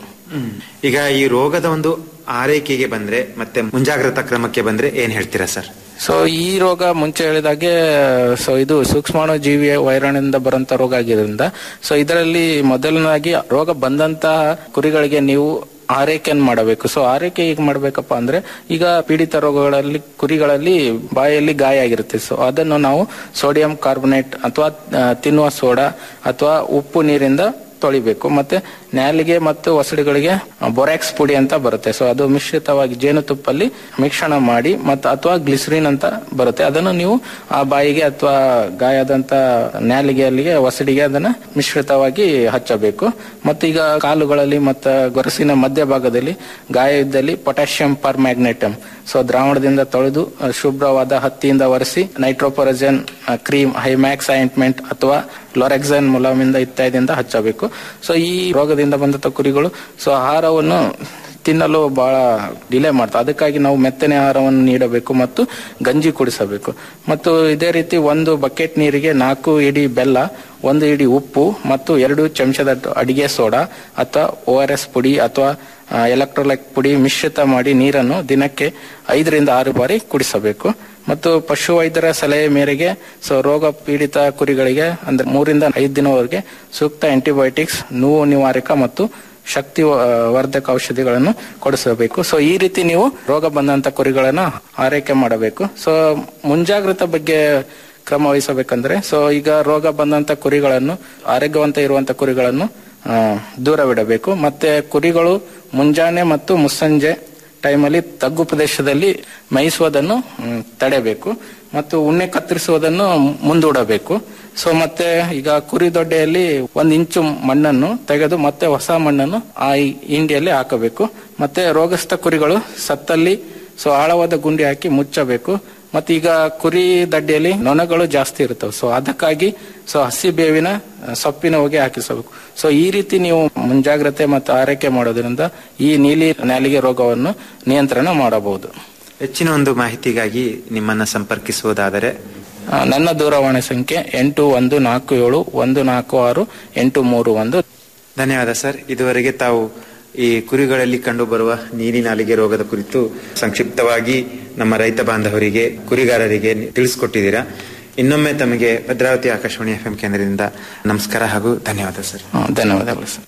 ಈಗ ಈ ರೋಗದ ಒಂದು ಆರೈಕೆಗೆ ಬಂದ್ರೆ ಮತ್ತೆ ಮುಂಜಾಗ್ರತಾ ಕ್ರಮಕ್ಕೆ ಬಂದ್ರೆ ಏನ್ ಹೇಳ್ತೀರಾ ಸರ್ ಸೊ ಈ ರೋಗ ಮುಂಚೆ ಹೇಳಿದಾಗೆ ಸೊ ಇದು ಸೂಕ್ಷ್ಮಾಣು ಜೀವಿಯ ವೈರಾಣಿಂದ ಬರುವಂತ ರೋಗ ಆಗಿರೋದ್ರಿಂದ ಸೊ ಇದರಲ್ಲಿ ಮೊದಲನಾಗಿ ರೋಗ ಬಂದಂತಹ ಕುರಿಗಳಿಗೆ ನೀವು ಆರೈಕೆಯನ್ನು ಮಾಡಬೇಕು ಸೊ ಆರೈಕೆ ಹೇಗೆ ಮಾಡ್ಬೇಕಪ್ಪ ಅಂದ್ರೆ ಈಗ ಪೀಡಿತ ರೋಗಗಳಲ್ಲಿ ಕುರಿಗಳಲ್ಲಿ ಬಾಯಲ್ಲಿ ಗಾಯ ಆಗಿರುತ್ತೆ ಸೊ ಅದನ್ನು ನಾವು ಸೋಡಿಯಂ ಕಾರ್ಬೊನೇಟ್ ಅಥವಾ ಆ, ತಿನ್ನುವ ಸೋಡಾ ಅಥವಾ ಉಪ್ಪು ನೀರಿಂದ ತೊಳಿಬೇಕು ಮತ್ತೆ ನಾಲಿಗೆ ಮತ್ತು ಒಸಡುಗಳಿಗೆ ಬೊರಾಕ್ಸ್ ಪುಡಿ ಅಂತ ಬರುತ್ತೆ ಸೊ ಅದು ಮಿಶ್ರಿತವಾಗಿ ಜೇನುತುಪ್ಪಲ್ಲಿ ಮಿಶ್ರಣ ಮಾಡಿ ಮತ್ತು ಅಥವಾ ಗ್ಲಿಸರಿನ್ ಅಂತ ಬರುತ್ತೆ ಅದನ್ನು ನೀವು ಆ ಬಾಯಿಗೆ ಅಥವಾ ಗಾಯದಂತ ನಾಲಿಗೆಯಲ್ಲಿಗೆ ಒಸಡಿಗೆ ಅದನ್ನ ಮಿಶ್ರಿತವಾಗಿ ಹಚ್ಚಬೇಕು ಮತ್ತು ಈಗ ಕಾಲುಗಳಲ್ಲಿ ಮತ್ತು ಗೊರಸಿನ ಮಧ್ಯಭಾಗದಲ್ಲಿ ಗಾಯ ಇದ್ದಲ್ಲಿ ಪೊಟ್ಯಾಷಿಯಂ ಪರ್ ಮ್ಯಾಗ್ನೆಟಮ್ ಸೊ ದ್ರಾವಣದಿಂದ ತೊಳೆದು ಆ, ಶುಭ್ರವಾದ ಹತ್ತಿಯಿಂದ ಒರೆಸಿ ನೈಟ್ರೋಪೊರಜನ್ ಕ್ರೀಮ್ ಹೈಮ್ಯಾಕ್ಸ್ ಆಯಿಂಟ್ಮೆಂಟ್ ಅಥವಾ ಲೊರೆಕ್ಸನ್ ಮುಲಾಮಿಂದ ಇತ್ಯಾದಿಯಿಂದ ಹಚ್ಚಬೇಕು ಸೊ ಈ ರೋಗದಿಂದ ಬಂದಂತ ಕುರಿಗಳು ಸೊ ಆಹಾರವನ್ನು ತಿನ್ನಲು ಬಹಳ ಡಿಲೇ ಮಾಡ್ತಾರೆ ಅದಕ್ಕಾಗಿ ನಾವು ಮೆತ್ತನೆ ಆಹಾರವನ್ನು ನೀಡಬೇಕು ಮತ್ತು ಗಂಜಿ ಕುಡಿಸಬೇಕು ಮತ್ತು ಇದೇ ರೀತಿ ಒಂದು ಬಕೆಟ್ ನೀರಿಗೆ ನಾಲ್ಕು ಇಡಿ ಬೆಲ್ಲ ಒಂದು ಇಡಿ ಉಪ್ಪು ಮತ್ತು ಎರಡು ಚಮಚದ ಅಡಿಗೆ ಸೋಡಾ ಅಥವಾ ಓ ಆರ್ ಎಸ್ ಪುಡಿ ಅಥವಾ ಎಲೆಕ್ಟ್ರೋಲೈಟ್ ಪುಡಿ ಮಿಶ್ರಿತ ಮಾಡಿ ನೀರನ್ನು ದಿನಕ್ಕೆ ಐದರಿಂದ ಆರು ಬಾರಿ ಕುಡಿಸಬೇಕು ಮತ್ತು ಪಶು ವೈದ್ಯರ ಸಲಹೆ ಮೇರೆಗೆ ಸೊ ರೋಗ ಪೀಡಿತ ಕುರಿಗಳಿಗೆ ಅಂದ್ರೆ ಮೂರಿಂದ ಐದು ದಿನವರೆಗೆ ಸೂಕ್ತ ಆಂಟಿಬಯೋಟಿಕ್ಸ್ ನೋವು ನಿವಾರಕ ಮತ್ತು ಶಕ್ತಿ ವ- ವರ್ಧಕ ಔಷಧಿಗಳನ್ನು ಕೊಡಿಸಬೇಕು ಸೊ ಈ ರೀತಿ ನೀವು ರೋಗ ಬಂದಂತ ಕುರಿಗಳನ್ನ ಆರೈಕೆ ಮಾಡಬೇಕು ಸೊ ಮುಂಜಾಗ್ರತಾ ಬಗ್ಗೆ ಕ್ರಮ ವಹಿಸಬೇಕಂದ್ರೆ ಸೊ ಈಗ ರೋಗ ಬಂದಂತ ಕುರಿಗಳನ್ನು ಆರೋಗ್ಯವಂತ ಇರುವಂತ ಕುರಿಗಳನ್ನು ಆ, ದೂರವಿಡಬೇಕು ಮತ್ತೆ ಕುರಿಗಳು ಮುಂಜಾನೆ ಮತ್ತು ಮುಸ್ಸಂಜೆ ಟೈಮಲ್ಲಿ ತಗ್ಗು ಪ್ರದೇಶದಲ್ಲಿ ಮೇಯಿಸುವುದನ್ನು ಮ್, ತಡೆಬೇಕು ಮತ್ತು ಉಣ್ಣೆ ಕತ್ತರಿಸುವುದನ್ನು ಮುಂದೂಡಬೇಕು ಸೊ ಮತ್ತೆ ಈಗ ಕುರಿ ದೊಡ್ಡೆಯಲ್ಲಿ ಒಂದು ಇಂಚು ಮಣ್ಣನ್ನು ತೆಗೆದು ಮತ್ತೆ ಹೊಸ ಮಣ್ಣನ್ನು ಆ ಈ ಹಿಂಡಿಯಲ್ಲಿ ಹಾಕಬೇಕು ಮತ್ತೆ ರೋಗಸ್ಥ ಕುರಿಗಳು ಸತ್ತಲ್ಲಿ ಸೊ ಆಳವಾದ ಗುಂಡಿ ಹಾಕಿ ಮುಚ್ಚಬೇಕು ಮತ್ತೆ ಈಗ ಕುರಿ ದಡ್ಡಿಯಲ್ಲಿ ನೊಣಗಳು ಜಾಸ್ತಿ ಇರ್ತವೆ ಸೊ ಅದಕ್ಕಾಗಿ ಸೊ ಹಸಿ ಬೇವಿನ ಆ, ಸೊಪ್ಪಿನ ಹೊಗೆ ಹಾಕಿಸಬೇಕು ಸೊ ಈ ರೀತಿ ನೀವು ಮುಂಜಾಗ್ರತೆ ಮತ್ತು ಆರೈಕೆ ಮಾಡೋದ್ರಿಂದ ಈ ನೀಲಿ ನಾಲಿಗೆ ರೋಗವನ್ನು ನಿಯಂತ್ರಣ ಮಾಡಬಹುದು ಹೆಚ್ಚಿನ ಒಂದು ಮಾಹಿತಿಗಾಗಿ ನಿಮ್ಮನ್ನ ಸಂಪರ್ಕಿಸುವುದಾದರೆ ಆ, ನನ್ನ ದೂರವಾಣಿ ಸಂಖ್ಯೆ ಎಂಟು ಒಂದು ನಾಲ್ಕು ಏಳು ಒಂದು ನಾಲ್ಕು ಆರು ಎಂಟು ಮೂರು ಒಂದು ಧನ್ಯವಾದ ಸರ್ ಇದುವರೆಗೆ ತಾವು ಈ ಕುರಿಗಳಲ್ಲಿ ಕಂಡುಬರುವ ನೀಲಿ ನಾಲಿಗೆ ರೋಗದ ಕುರಿತು ಸಂಕ್ಷಿಪ್ತವಾಗಿ ನಮ್ಮ ರೈತ ಬಾಂಧವರಿಗೆ ಕುರಿಗಾರರಿಗೆ ತಿಳಿಸ್ಕೊಟ್ಟಿದ್ದೀರಾ ಇನ್ನೊಮ್ಮೆ ತಮಗೆ ಭದ್ರಾವತಿ ಆಕಾಶವಾಣಿ ಎಫ್ ಕೇಂದ್ರದಿಂದ ನಮಸ್ಕಾರ ಹಾಗೂ ಧನ್ಯವಾದ ಸರ್ ಧನ್ಯವಾದಗಳು ಸರ್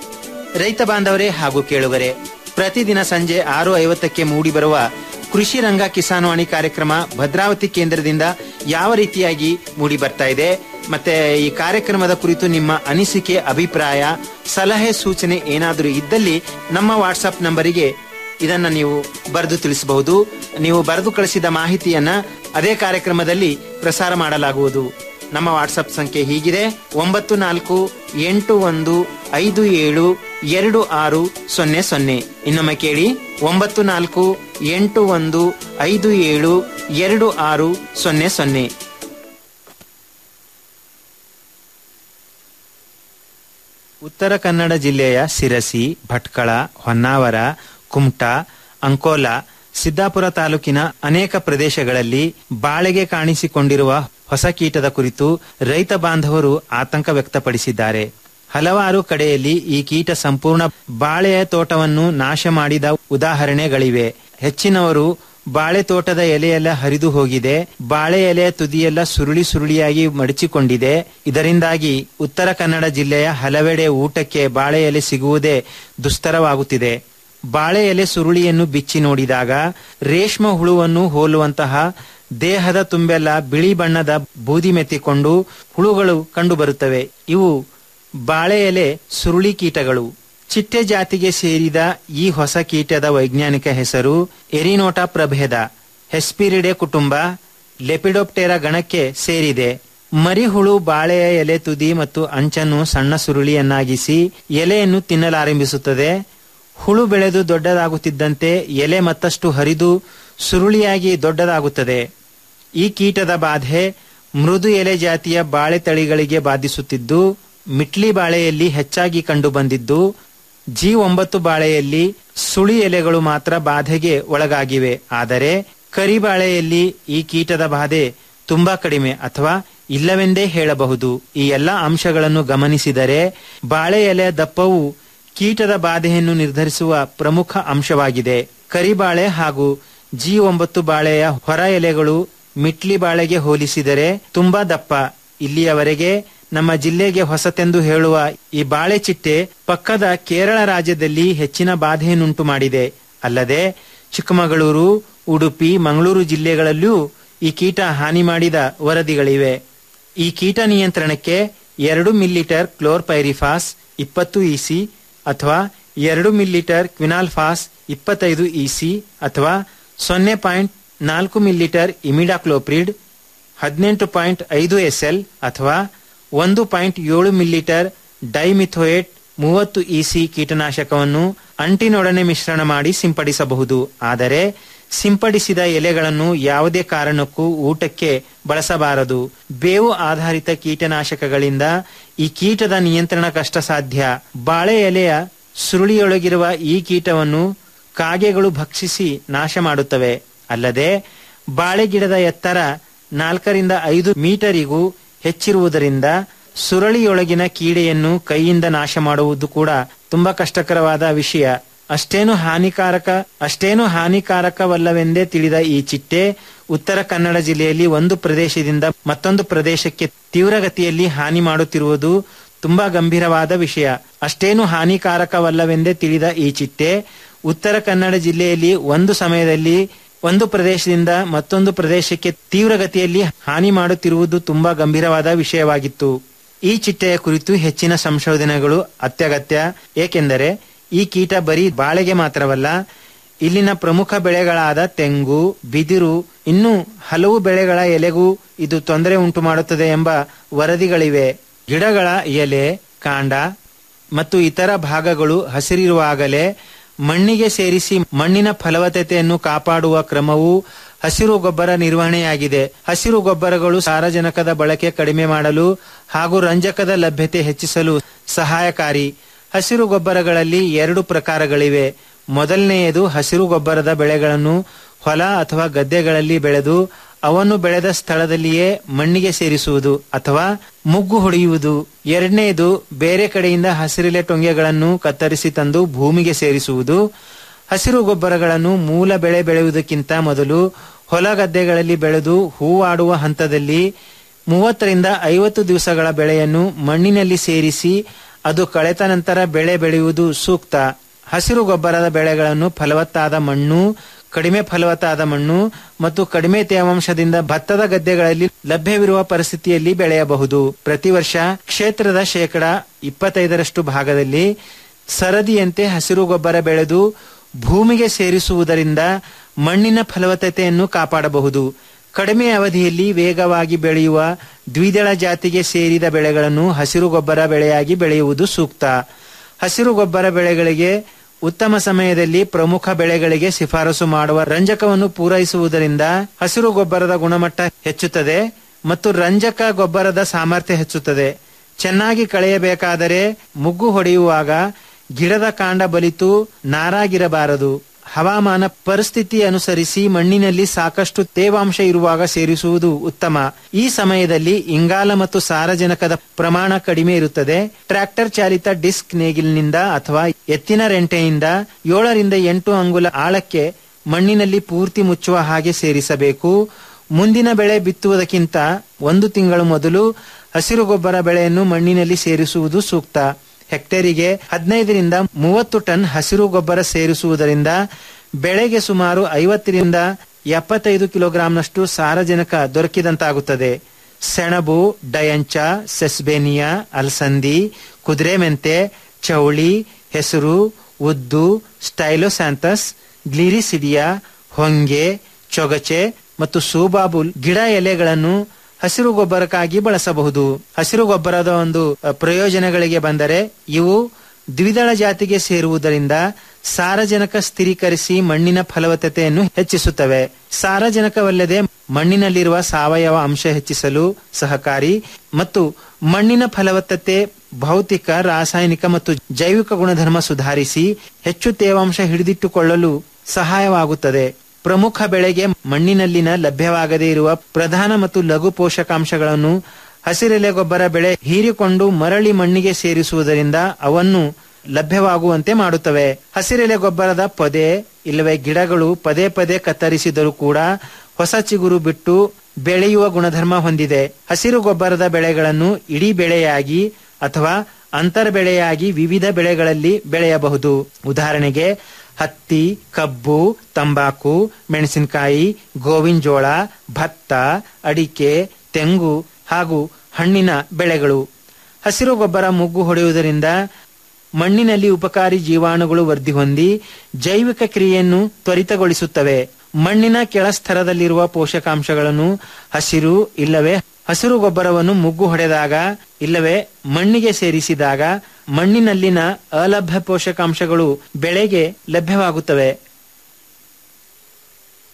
ರೈತ ಬಾಂಧವರೇ ಹಾಗೂ ಕೇಳುಗರೆ ಪ್ರತಿದಿನ ಸಂಜೆ ಆರು ಐವತ್ತಕ್ಕೆ ಮೂಡಿಬರುವ ಕೃಷಿ ರಂಗ ಕಿಸಾನ್ವಾಣಿ ಕಾರ್ಯಕ್ರಮ ಭದ್ರಾವತಿ ಕೇಂದ್ರದಿಂದ ಯಾವ ರೀತಿಯಾಗಿ ಮೂಡಿ ಬರ್ತಾ ಇದೆ ಮತ್ತೆ ಈ ಕಾರ್ಯಕ್ರಮದ ಕುರಿತು ನಿಮ್ಮ ಅನಿಸಿಕೆ ಅಭಿಪ್ರಾಯ ಸಲಹೆ ಸೂಚನೆ ಏನಾದರೂ ಇದ್ದಲ್ಲಿ ನಮ್ಮ ವಾಟ್ಸಪ್ ನಂಬರಿಗೆ ಇದನ್ನ ನೀವು ಬರೆದು ತಿಳಿಸಬಹುದು ನೀವು ಬರೆದು ಕಳಿಸಿದ ಮಾಹಿತಿಯನ್ನ ಅದೇ ಕಾರ್ಯಕ್ರಮದಲ್ಲಿ ಪ್ರಸಾರ ಮಾಡಲಾಗುವುದು ನಮ್ಮ ವಾಟ್ಸಪ್ ಸಂಖ್ಯೆ ಹೀಗಿದೆ ಒಂಬತ್ತು ನಾಲ್ಕು ಎಂಟು ಒಂದು ಐದು ಏಳು ಎರಡು ಆರು ಸೊನ್ನೆ ಸೊನ್ನೆ ಇನ್ನೊಮ್ಮೆ ಕೇಳಿ ಒಂಬತ್ತು ನಾಲ್ಕು ಎಂಟು ಒಂದು ಐದು ಏಳು ಎರಡು ಆರು ಸೊನ್ನೆ ಸೊನ್ನೆ ಉತ್ತರ ಕನ್ನಡ ಜಿಲ್ಲೆಯ ಸಿರಸಿ ಭಟ್ಕಳ ಹೊನ್ನಾವರ ಕುಮಟಾ ಅಂಕೋಲಾ ಸಿದ್ದಾಪುರ ತಾಲೂಕಿನ ಅನೇಕ ಪ್ರದೇಶಗಳಲ್ಲಿ ಬಾಳೆಗೆ ಕಾಣಿಸಿಕೊಂಡಿರುವ ಹೊಸ ಕೀಟದ ಕುರಿತು ರೈತ ಬಾಂಧವರು ಆತಂಕ ವ್ಯಕ್ತಪಡಿಸಿದ್ದಾರೆ ಹಲವಾರು ಕಡೆಯಲ್ಲಿ ಈ ಕೀಟ ಸಂಪೂರ್ಣ ಬಾಳೆಯ ತೋಟವನ್ನು ನಾಶ ಮಾಡಿದ ಉದಾಹರಣೆಗಳಿವೆ ಹೆಚ್ಚಿನವರು ಬಾಳೆ ತೋಟದ ಎಲೆಯೆಲ್ಲ ಹರಿದು ಹೋಗಿದೆ ಬಾಳೆ ಎಲೆಯ ತುದಿಯೆಲ್ಲ ಸುರುಳಿ ಸುರುಳಿಯಾಗಿ ಮಡಚಿಕೊಂಡಿದೆ ಇದರಿಂದಾಗಿ ಉತ್ತರ ಕನ್ನಡ ಜಿಲ್ಲೆಯ ಹಲವೆಡೆ ಊಟಕ್ಕೆ ಬಾಳೆ ಎಲೆ ಸಿಗುವುದೇ ದುಸ್ತರವಾಗುತ್ತಿದೆ ಬಾಳೆ ಎಲೆ ಸುರುಳಿಯನ್ನು ಬಿಚ್ಚಿ ನೋಡಿದಾಗ ರೇಷ್ಮ ಹುಳುವನ್ನು ಹೋಲುವಂತಹ ದೇಹದ ತುಂಬೆಲ್ಲ ಬಿಳಿ ಬಣ್ಣದ ಬೂದಿ ಮೆತ್ತಿಕೊಂಡು ಹುಳುಗಳು ಕಂಡುಬರುತ್ತವೆ ಇವು ಬಾಳೆ ಎಲೆ ಸುರುಳಿ ಕೀಟಗಳು ಚಿಟ್ಟೆ ಜಾತಿಗೆ ಸೇರಿದ ಈ ಹೊಸ ಕೀಟದ ವೈಜ್ಞಾನಿಕ ಹೆಸರು ಎರಿನೋಟಾ ಪ್ರಭೇದ ಹೆಸ್ಪಿರಿಡೆ ಕುಟುಂಬ ಲೆಪಿಡೋಪ್ಟೆರಾ ಗಣಕ್ಕೆ ಸೇರಿದೆ ಮರಿಹುಳು ಬಾಳೆಯ ಎಲೆ ತುದಿ ಮತ್ತು ಅಂಚನ್ನು ಸಣ್ಣ ಸುರುಳಿಯನ್ನಾಗಿಸಿ ಎಲೆಯನ್ನು ತಿನ್ನಲಾರಂಭಿಸುತ್ತದೆ ಹುಳು ಬೆಳೆದು ದೊಡ್ಡದಾಗುತ್ತಿದ್ದಂತೆ ಎಲೆ ಮತ್ತಷ್ಟು ಹರಿದು ಸುರುಳಿಯಾಗಿ ದೊಡ್ಡದಾಗುತ್ತದೆ ಈ ಕೀಟದ ಬಾಧೆ ಮೃದು ಎಲೆ ಜಾತಿಯ ಬಾಳೆ ತಳಿಗಳಿಗೆ ಬಾಧಿಸುತ್ತಿದ್ದು ಮಿಟ್ಲಿ ಬಾಳೆಯಲ್ಲಿ ಹೆಚ್ಚಾಗಿ ಕಂಡುಬಂದಿದ್ದು ಜಿ ಒಂಬತ್ತು ಬಾಳೆಯಲ್ಲಿ ಸುಳಿ ಎಲೆಗಳು ಮಾತ್ರ ಬಾಧೆಗೆ ಒಳಗಾಗಿವೆ ಆದರೆ ಕರಿಬಾಳೆಯಲ್ಲಿ ಈ ಕೀಟದ ಬಾಧೆ ತುಂಬಾ ಕಡಿಮೆ ಅಥವಾ ಇಲ್ಲವೆಂದೇ ಹೇಳಬಹುದು ಈ ಎಲ್ಲ ಅಂಶಗಳನ್ನು ಗಮನಿಸಿದರೆ ಬಾಳೆ ಎಲೆಯ ದಪ್ಪವು ಕೀಟದ ಬಾಧೆಯನ್ನು ನಿರ್ಧರಿಸುವ ಪ್ರಮುಖ ಅಂಶವಾಗಿದೆ ಕರಿಬಾಳೆ ಹಾಗೂ ಜಿ ಒಂಬತ್ತು ಬಾಳೆಯ ಹೊರ ಎಲೆಗಳು ಮಿಟ್ಲಿ ಬಾಳೆಗೆ ಹೋಲಿಸಿದರೆ ತುಂಬಾ ದಪ್ಪ ಇಲ್ಲಿಯವರೆಗೆ ನಮ್ಮ ಜಿಲ್ಲೆಗೆ ಹೊಸತೆಂದು ಹೇಳುವ ಈ ಬಾಳೆ ಚಿಟ್ಟೆ ಪಕ್ಕದ ಕೇರಳ ರಾಜ್ಯದಲ್ಲಿ ಹೆಚ್ಚಿನ ಬಾಧೆಯನ್ನುಂಟು ಮಾಡಿದೆ ಅಲ್ಲದೆ ಚಿಕ್ಕಮಗಳೂರು ಉಡುಪಿ ಮಂಗಳೂರು ಜಿಲ್ಲೆಗಳಲ್ಲೂ ಈ ಕೀಟ ಹಾನಿ ಮಾಡಿದ ವರದಿಗಳಿವೆ ಈ ಕೀಟ ನಿಯಂತ್ರಣಕ್ಕೆ ಎರಡು ಮಿಲಿಲೀಟರ್ ಕ್ಲೋರ್ಪೈರಿಫಾಸ್ ಇಪ್ಪತ್ತು ಇಸಿ ಅಥವಾ ಎರಡು ಮಿಲಿಲೀಟರ್ ಕ್ವಿನಾಲ್ಫಾಸ್ ಇಪ್ಪತ್ತೈದು ಇಸಿ ಅಥವಾ ಸೊನ್ನೆ ಪಾಯಿಂಟ್ ನಾಲ್ಕು ಮಿಲಿಲೀಟರ್ ಇಮಿಡಾಕ್ಲೋಪ್ರಿಡ್ ಹದಿನೆಂಟು ಪಾಯಿಂಟ್ ಐದು ಎಸ್ಎಲ್ ಅಥವಾ ಒಂದು ಪಾಯಿಂಟ್ ಏಳು ಮಿಲಿಲೀಟರ್ ಡೈಮಿಥೋಯೇಟ್ ಮೂವತ್ತು ಇಸಿ ಕೀಟನಾಶಕವನ್ನು ಅಂಟಿನೊಡನೆ ಮಿಶ್ರಣ ಮಾಡಿ ಸಿಂಪಡಿಸಬಹುದು ಆದರೆ ಸಿಂಪಡಿಸಿದ ಎಲೆಗಳನ್ನು ಯಾವುದೇ ಕಾರಣಕ್ಕೂ ಊಟಕ್ಕೆ ಬಳಸಬಾರದು ಬೇವು ಆಧಾರಿತ ಕೀಟನಾಶಕಗಳಿಂದ ಈ ಕೀಟದ ನಿಯಂತ್ರಣ ಕಷ್ಟ ಸಾಧ್ಯ ಬಾಳೆ ಎಲೆಯ ಸುರುಳಿಯೊಳಗಿರುವ ಈ ಕೀಟವನ್ನು ಕಾಗೆಗಳು ಭಕ್ಷಿಸಿ ನಾಶ ಮಾಡುತ್ತವೆ ಅಲ್ಲದೆ ಬಾಳೆ ಗಿಡದ ಎತ್ತರ ನಾಲ್ಕರಿಂದ ಐದು ಮೀಟರಿಗೂ ಹೆಚ್ಚಿರುವುದರಿಂದ ಸುರಳಿಯೊಳಗಿನ ಕೀಡೆಯನ್ನು ಕೈಯಿಂದ ನಾಶ ಮಾಡುವುದು ಕೂಡ ತುಂಬಾ ಕಷ್ಟಕರವಾದ ವಿಷಯ ಅಷ್ಟೇನು ಹಾನಿಕಾರಕ ಅಷ್ಟೇನು ಹಾನಿಕಾರಕವಲ್ಲವೆಂದೇ ತಿಳಿದ ಈ ಚಿಟ್ಟೆ ಉತ್ತರ ಕನ್ನಡ ಜಿಲ್ಲೆಯಲ್ಲಿ ಒಂದು ಪ್ರದೇಶದಿಂದ ಮತ್ತೊಂದು ಪ್ರದೇಶಕ್ಕೆ ತೀವ್ರಗತಿಯಲ್ಲಿ ಹಾನಿ ಮಾಡುತ್ತಿರುವುದು ತುಂಬಾ ಗಂಭೀರವಾದ ವಿಷಯ ಅಷ್ಟೇನು ಹಾನಿಕಾರಕವಲ್ಲವೆಂದೇ ತಿಳಿದ ಈ ಚಿಟ್ಟೆ ಉತ್ತರ ಕನ್ನಡ ಜಿಲ್ಲೆಯಲ್ಲಿ ಒಂದು ಸಮಯದಲ್ಲಿ ಒಂದು ಪ್ರದೇಶದಿಂದ ಮತ್ತೊಂದು ಪ್ರದೇಶಕ್ಕೆ ತೀವ್ರಗತಿಯಲ್ಲಿ ಹಾನಿ ಮಾಡುತ್ತಿರುವುದು ತುಂಬಾ ಗಂಭೀರವಾದ ವಿಷಯವಾಗಿತ್ತು ಈ ಚಿಟ್ಟೆಯ ಕುರಿತು ಹೆಚ್ಚಿನ ಸಂಶೋಧನೆಗಳು ಅತ್ಯಗತ್ಯ ಏಕೆಂದರೆ ಈ ಕೀಟ ಬರೀ ಬಾಳೆಗೆ ಮಾತ್ರವಲ್ಲ ಇಲ್ಲಿನ ಪ್ರಮುಖ ಬೆಳೆಗಳಾದ ತೆಂಗು ಬಿದಿರು ಇನ್ನೂ ಹಲವು ಬೆಳೆಗಳ ಎಲೆಗೂ ಇದು ತೊಂದರೆ ಉಂಟು ಮಾಡುತ್ತದೆ ಎಂಬ ವರದಿಗಳಿವೆ ಗಿಡಗಳ ಎಲೆ ಕಾಂಡ ಮತ್ತು ಇತರ ಭಾಗಗಳು ಹಸಿರಿರುವಾಗಲೇ ಮಣ್ಣಿಗೆ ಸೇರಿಸಿ ಮಣ್ಣಿನ ಫಲವತ್ತತೆಯನ್ನು ಕಾಪಾಡುವ ಕ್ರಮವು ಹಸಿರು ಗೊಬ್ಬರ ನಿರ್ವಹಣೆಯಾಗಿದೆ ಹಸಿರು ಗೊಬ್ಬರಗಳು ಸಾರಜನಕದ ಬಳಕೆ ಕಡಿಮೆ ಮಾಡಲು ಹಾಗೂ ರಂಜಕದ ಲಭ್ಯತೆ ಹೆಚ್ಚಿಸಲು ಸಹಾಯಕಾರಿ ಹಸಿರು ಗೊಬ್ಬರಗಳಲ್ಲಿ ಎರಡು ಪ್ರಕಾರಗಳಿವೆ ಮೊದಲನೆಯದು ಹಸಿರು ಗೊಬ್ಬರದ ಬೆಳೆಗಳನ್ನು ಹೊಲ ಅಥವಾ ಗದ್ದೆಗಳಲ್ಲಿ ಬೆಳೆದು ಅವನ್ನು ಬೆಳೆದ ಸ್ಥಳದಲ್ಲಿಯೇ ಮಣ್ಣಿಗೆ ಸೇರಿಸುವುದು ಅಥವಾ ಮುಗ್ಗು ಹೊಡೆಯುವುದು ಎರಡನೆಯದು ಬೇರೆ ಕಡೆಯಿಂದ ಹಸಿರೆಲೆ ಟೊಂಗೆಗಳನ್ನು ಕತ್ತರಿಸಿ ತಂದು ಭೂಮಿಗೆ ಸೇರಿಸುವುದು ಹಸಿರು ಗೊಬ್ಬರಗಳನ್ನು ಮೂಲ ಬೆಳೆ ಬೆಳೆಯುವುದಕ್ಕಿಂತ ಮೊದಲು ಹೊಲ ಗದ್ದೆಗಳಲ್ಲಿ ಬೆಳೆದು ಹೂವಾಡುವ ಹಂತದಲ್ಲಿ ಮೂವತ್ತರಿಂದ ಐವತ್ತು ದಿವಸಗಳ ಬೆಳೆಯನ್ನು ಮಣ್ಣಿನಲ್ಲಿ ಸೇರಿಸಿ ಅದು ಕಳೆತ ನಂತರ ಬೆಳೆ ಬೆಳೆಯುವುದು ಸೂಕ್ತ ಹಸಿರು ಗೊಬ್ಬರದ ಬೆಳೆಗಳನ್ನು ಫಲವತ್ತಾದ ಮಣ್ಣು ಕಡಿಮೆ ಫಲವತ್ತಾದ ಮಣ್ಣು ಮತ್ತು ಕಡಿಮೆ ತೇವಾಂಶದಿಂದ ಭತ್ತದ ಗದ್ದೆಗಳಲ್ಲಿ ಲಭ್ಯವಿರುವ ಪರಿಸ್ಥಿತಿಯಲ್ಲಿ ಬೆಳೆಯಬಹುದು ಪ್ರತಿ ವರ್ಷ ಕ್ಷೇತ್ರದ ಶೇಕಡ ಇಪ್ಪತ್ತೈದರಷ್ಟು ಭಾಗದಲ್ಲಿ ಸರದಿಯಂತೆ ಹಸಿರು ಗೊಬ್ಬರ ಬೆಳೆದು ಭೂಮಿಗೆ ಸೇರಿಸುವುದರಿಂದ ಮಣ್ಣಿನ ಫಲವತ್ತತೆಯನ್ನು ಕಾಪಾಡಬಹುದು ಕಡಿಮೆ ಅವಧಿಯಲ್ಲಿ ವೇಗವಾಗಿ ಬೆಳೆಯುವ ದ್ವಿದಳ ಜಾತಿಗೆ ಸೇರಿದ ಬೆಳೆಗಳನ್ನು ಹಸಿರು ಗೊಬ್ಬರ ಬೆಳೆಯಾಗಿ ಬೆಳೆಯುವುದು ಸೂಕ್ತ ಹಸಿರು ಗೊಬ್ಬರ ಬೆಳೆಗಳಿಗೆ ಉತ್ತಮ ಸಮಯದಲ್ಲಿ ಪ್ರಮುಖ ಬೆಳೆಗಳಿಗೆ ಶಿಫಾರಸು ಮಾಡುವ ರಂಜಕವನ್ನು ಪೂರೈಸುವುದರಿಂದ ಹಸಿರು ಗೊಬ್ಬರದ ಗುಣಮಟ್ಟ ಹೆಚ್ಚುತ್ತದೆ ಮತ್ತು ರಂಜಕ ಗೊಬ್ಬರದ ಸಾಮರ್ಥ್ಯ ಹೆಚ್ಚುತ್ತದೆ ಚೆನ್ನಾಗಿ ಕಳೆಯಬೇಕಾದರೆ ಮುಗ್ಗು ಹೊಡೆಯುವಾಗ ಗಿಡದ ಕಾಂಡ ಬಲಿತು ನಾರಾಗಿರಬಾರದು ಹವಾಮಾನ ಪರಿಸ್ಥಿತಿ ಅನುಸರಿಸಿ ಮಣ್ಣಿನಲ್ಲಿ ಸಾಕಷ್ಟು ತೇವಾಂಶ ಇರುವಾಗ ಸೇರಿಸುವುದು ಉತ್ತಮ ಈ ಸಮಯದಲ್ಲಿ ಇಂಗಾಲ ಮತ್ತು ಸಾರಜನಕದ ಪ್ರಮಾಣ ಕಡಿಮೆ ಇರುತ್ತದೆ ಟ್ರ್ಯಾಕ್ಟರ್ ಚಾಲಿತ ಡಿಸ್ಕ್ ನೇಗಿಲಿನಿಂದ ಅಥವಾ ಎತ್ತಿನ ರೆಂಟೆಯಿಂದ ಏಳರಿಂದ ಎಂಟು ಅಂಗುಲ ಆಳಕ್ಕೆ ಮಣ್ಣಿನಲ್ಲಿ ಪೂರ್ತಿ ಮುಚ್ಚುವ ಹಾಗೆ ಸೇರಿಸಬೇಕು ಮುಂದಿನ ಬೆಳೆ ಬಿತ್ತುವುದಕ್ಕಿಂತ ಒಂದು ತಿಂಗಳು ಮೊದಲು ಹಸಿರು ಗೊಬ್ಬರ ಬೆಳೆಯನ್ನು ಮಣ್ಣಿನಲ್ಲಿ ಸೇರಿಸುವುದು ಸೂಕ್ತ ಹೆಕ್ಟೇರಿಗೆ ಹದಿನೈದರಿಂದ ಮೂವತ್ತು ಟನ್ ಹಸಿರು ಗೊಬ್ಬರ ಸೇರಿಸುವುದರಿಂದ ಬೆಳೆಗೆ ಸುಮಾರು ಐವತ್ತರಿಂದ ಎಪ್ಪತ್ತೈದು ಕಿಲೋಗ್ರಾಂನಷ್ಟು ಸಾರಜನಕ ದೊರಕಿದಂತಾಗುತ್ತದೆ ಸೆಣಬು ಡಯಂಚ ಸೆಸ್ಬೇನಿಯಾ ಅಲಸಂದಿ ಕುದುರೆ ಮೆಂತೆ ಚೌಳಿ ಹೆಸರು ಉದ್ದು ಸ್ಟೈಲೋಸ್ಯಾಂಥಸ್ ಗ್ಲಿರಿಸಿಡಿಯಾ ಹೊಂಗೆ ಚೊಗಚೆ ಮತ್ತು ಸೂಬಾಬುಲ್ ಗಿಡ ಎಲೆಗಳನ್ನು ಹಸಿರು ಗೊಬ್ಬರಕ್ಕಾಗಿ ಬಳಸಬಹುದು ಹಸಿರು ಗೊಬ್ಬರದ ಒಂದು ಅ, ಪ್ರಯೋಜನಗಳಿಗೆ ಬಂದರೆ ಇವು ದ್ವಿದಳ ಜಾತಿಗೆ ಸೇರುವುದರಿಂದ ಸಾರಜನಕ ಸ್ಥಿರೀಕರಿಸಿ ಮಣ್ಣಿನ ಫಲವತ್ತತೆಯನ್ನು ಹೆಚ್ಚಿಸುತ್ತವೆ ಸಾರಜನಕವಲ್ಲದೆ ಮಣ್ಣಿನಲ್ಲಿರುವ ಸಾವಯವ ಅಂಶ ಹೆಚ್ಚಿಸಲು ಸಹಕಾರಿ ಮತ್ತು ಮಣ್ಣಿನ ಫಲವತ್ತತೆ ಭೌತಿಕ ರಾಸಾಯನಿಕ ಮತ್ತು ಜೈವಿಕ ಗುಣಧರ್ಮ ಸುಧಾರಿಸಿ ಹೆಚ್ಚು ತೇವಾಂಶ ಹಿಡಿದಿಟ್ಟುಕೊಳ್ಳಲು ಸಹಾಯವಾಗುತ್ತದೆ ಪ್ರಮುಖ ಬೆಳೆಗೆ ಮಣ್ಣಿನಲ್ಲಿನ ಲಭ್ಯವಾಗದೇ ಇರುವ ಪ್ರಧಾನ ಮತ್ತು ಲಘು ಪೋಷಕಾಂಶಗಳನ್ನು ಹಸಿರೆಲೆ ಗೊಬ್ಬರ ಬೆಳೆ ಹೀರಿಕೊಂಡು ಮರಳಿ ಮಣ್ಣಿಗೆ ಸೇರಿಸುವುದರಿಂದ ಅವನ್ನು ಲಭ್ಯವಾಗುವಂತೆ ಮಾಡುತ್ತವೆ ಹಸಿರೆಲೆ ಗೊಬ್ಬರದ ಪೊದೆ ಇಲ್ಲವೇ ಗಿಡಗಳು ಪದೇ ಪದೇ ಕತ್ತರಿಸಿದರೂ ಕೂಡ ಹೊಸ ಚಿಗುರು ಬಿಟ್ಟು ಬೆಳೆಯುವ ಗುಣಧರ್ಮ ಹೊಂದಿದೆ ಹಸಿರು ಗೊಬ್ಬರದ ಬೆಳೆಗಳನ್ನು ಇಡೀ ಬೆಳೆಯಾಗಿ ಅಥವಾ ಅಂತರ್ ಬೆಳೆಯಾಗಿ ವಿವಿಧ ಬೆಳೆಗಳಲ್ಲಿ ಬೆಳೆಯಬಹುದು ಉದಾಹರಣೆಗೆ ಹತ್ತಿ ಕಬ್ಬು ತಂಬಾಕು ಮೆಣಸಿನಕಾಯಿ ಗೋವಿನ ಜೋಳ ಭತ್ತ ಅಡಿಕೆ ತೆಂಗು ಹಾಗೂ ಹಣ್ಣಿನ ಬೆಳೆಗಳು ಹಸಿರು ಗೊಬ್ಬರ ಮುಗ್ಗು ಹೊಡೆಯುವುದರಿಂದ ಮಣ್ಣಿನಲ್ಲಿ ಉಪಕಾರಿ ಜೀವಾಣುಗಳು ವೃದ್ಧಿ ಹೊಂದಿ ಜೈವಿಕ ಕ್ರಿಯೆಯನ್ನು ತ್ವರಿತಗೊಳಿಸುತ್ತವೆ ಮಣ್ಣಿನ ಕೆಳಸ್ತರದಲ್ಲಿರುವ ಪೋಷಕಾಂಶಗಳನ್ನು ಹಸಿರು ಇಲ್ಲವೇ ಹಸಿರು ಗೊಬ್ಬರವನ್ನು ಮುಗ್ಗು ಹೊಡೆದಾಗ ಇಲ್ಲವೇ ಮಣ್ಣಿಗೆ ಸೇರಿಸಿದಾಗ ಮಣ್ಣಿನಲ್ಲಿನ ಅಲಭ್ಯ ಪೋಷಕಾಂಶಗಳು ಬೆಳೆಗೆ ಲಭ್ಯವಾಗುತ್ತವೆ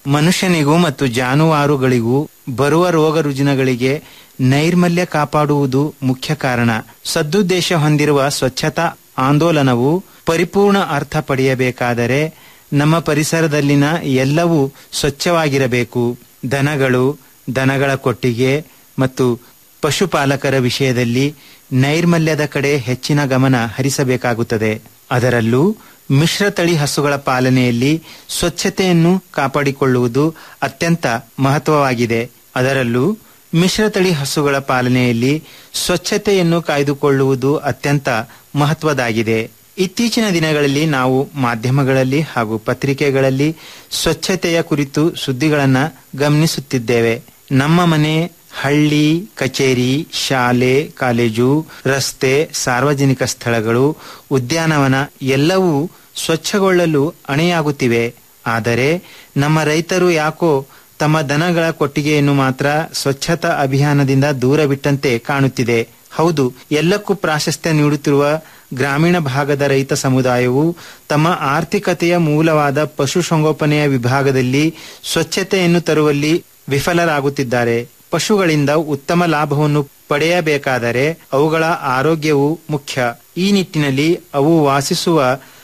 ಮನುಷ್ಯನಿಗೂ ಮತ್ತು ಜಾನುವಾರುಗಳಿಗೂ ಬರುವ ರೋಗ ರುಜಿನಗಳಿಗೆ ನೈರ್ಮಲ್ಯ ಕಾಪಾಡುವುದು ಮುಖ್ಯ ಕಾರಣ ಸದುದ್ದೇಶ ಹೊಂದಿರುವ ಸ್ವಚ್ಛತಾ ಆಂದೋಲನವು ಪರಿಪೂರ್ಣ ಅರ್ಥ ಪಡೆಯಬೇಕಾದರೆ ನಮ್ಮ ಪರಿಸರದಲ್ಲಿನ ಎಲ್ಲವೂ ಸ್ವಚ್ಛವಾಗಿರಬೇಕು ದನಗಳು ದನಗಳ ಕೊಟ್ಟಿಗೆ ಮತ್ತು ಪಶುಪಾಲಕರ ವಿಷಯದಲ್ಲಿ ನೈರ್ಮಲ್ಯದ ಕಡೆ ಹೆಚ್ಚಿನ ಗಮನ ಹರಿಸಬೇಕಾಗುತ್ತದೆ ಅದರಲ್ಲೂ ಮಿಶ್ರತಳಿ ಹಸುಗಳ ಪಾಲನೆಯಲ್ಲಿ ಸ್ವಚ್ಛತೆಯನ್ನು ಕಾಪಾಡಿಕೊಳ್ಳುವುದು ಅತ್ಯಂತ ಮಹತ್ವವಾಗಿದೆ ಅದರಲ್ಲೂ ಮಿಶ್ರತಳಿ ಹಸುಗಳ ಪಾಲನೆಯಲ್ಲಿ ಸ್ವಚ್ಛತೆಯನ್ನು ಕಾಯ್ದುಕೊಳ್ಳುವುದು ಅತ್ಯಂತ ಮಹತ್ವದಾಗಿದೆ ಇತ್ತೀಚಿನ ದಿನಗಳಲ್ಲಿ ನಾವು ಮಾಧ್ಯಮಗಳಲ್ಲಿ ಹಾಗೂ ಪತ್ರಿಕೆಗಳಲ್ಲಿ ಸ್ವಚ್ಛತೆಯ ಕುರಿತು ಸುದ್ದಿಗಳನ್ನ ಗಮನಿಸುತ್ತಿದ್ದೇವೆ ನಮ್ಮ ಮನೆ ಹಳ್ಳಿ ಕಚೇರಿ ಶಾಲೆ ಕಾಲೇಜು ರಸ್ತೆ ಸಾರ್ವಜನಿಕ ಸ್ಥಳಗಳು ಉದ್ಯಾನವನ ಎಲ್ಲವೂ ಸ್ವಚ್ಛಗೊಳ್ಳಲು ಅಣೆಯಾಗುತ್ತಿವೆ ಆದರೆ ನಮ್ಮ ರೈತರು ಯಾಕೋ ತಮ್ಮ ದನಗಳ ಕೊಟ್ಟಿಗೆಯನ್ನು ಮಾತ್ರ ಸ್ವಚ್ಛತಾ ಅಭಿಯಾನದಿಂದ ದೂರವಿಟ್ಟಂತೆ ಕಾಣುತ್ತಿದೆ ಹೌದು ಎಲ್ಲಕ್ಕೂ ಪ್ರಾಶಸ್ತ್ಯ ನೀಡುತ್ತಿರುವ ಗ್ರಾಮೀಣ ಭಾಗದ ರೈತ ಸಮುದಾಯವು ತಮ್ಮ ಆರ್ಥಿಕತೆಯ ಮೂಲವಾದ ಪಶುಸಂಗೋಪನೆಯ ವಿಭಾಗದಲ್ಲಿ ಸ್ವಚ್ಛತೆಯನ್ನು ತರುವಲ್ಲಿ ವಿಫಲರಾಗುತ್ತಿದ್ದಾರೆ ಪಶುಗಳಿಂದ ಉತ್ತಮ ಲಾಭವನ್ನು ಪಡೆಯಬೇಕಾದರೆ ಅವುಗಳ ಆರೋಗ್ಯವು ಮುಖ್ಯ ಈ ನಿಟ್ಟಿನಲ್ಲಿ ಅವು ವಾಸಿಸುವ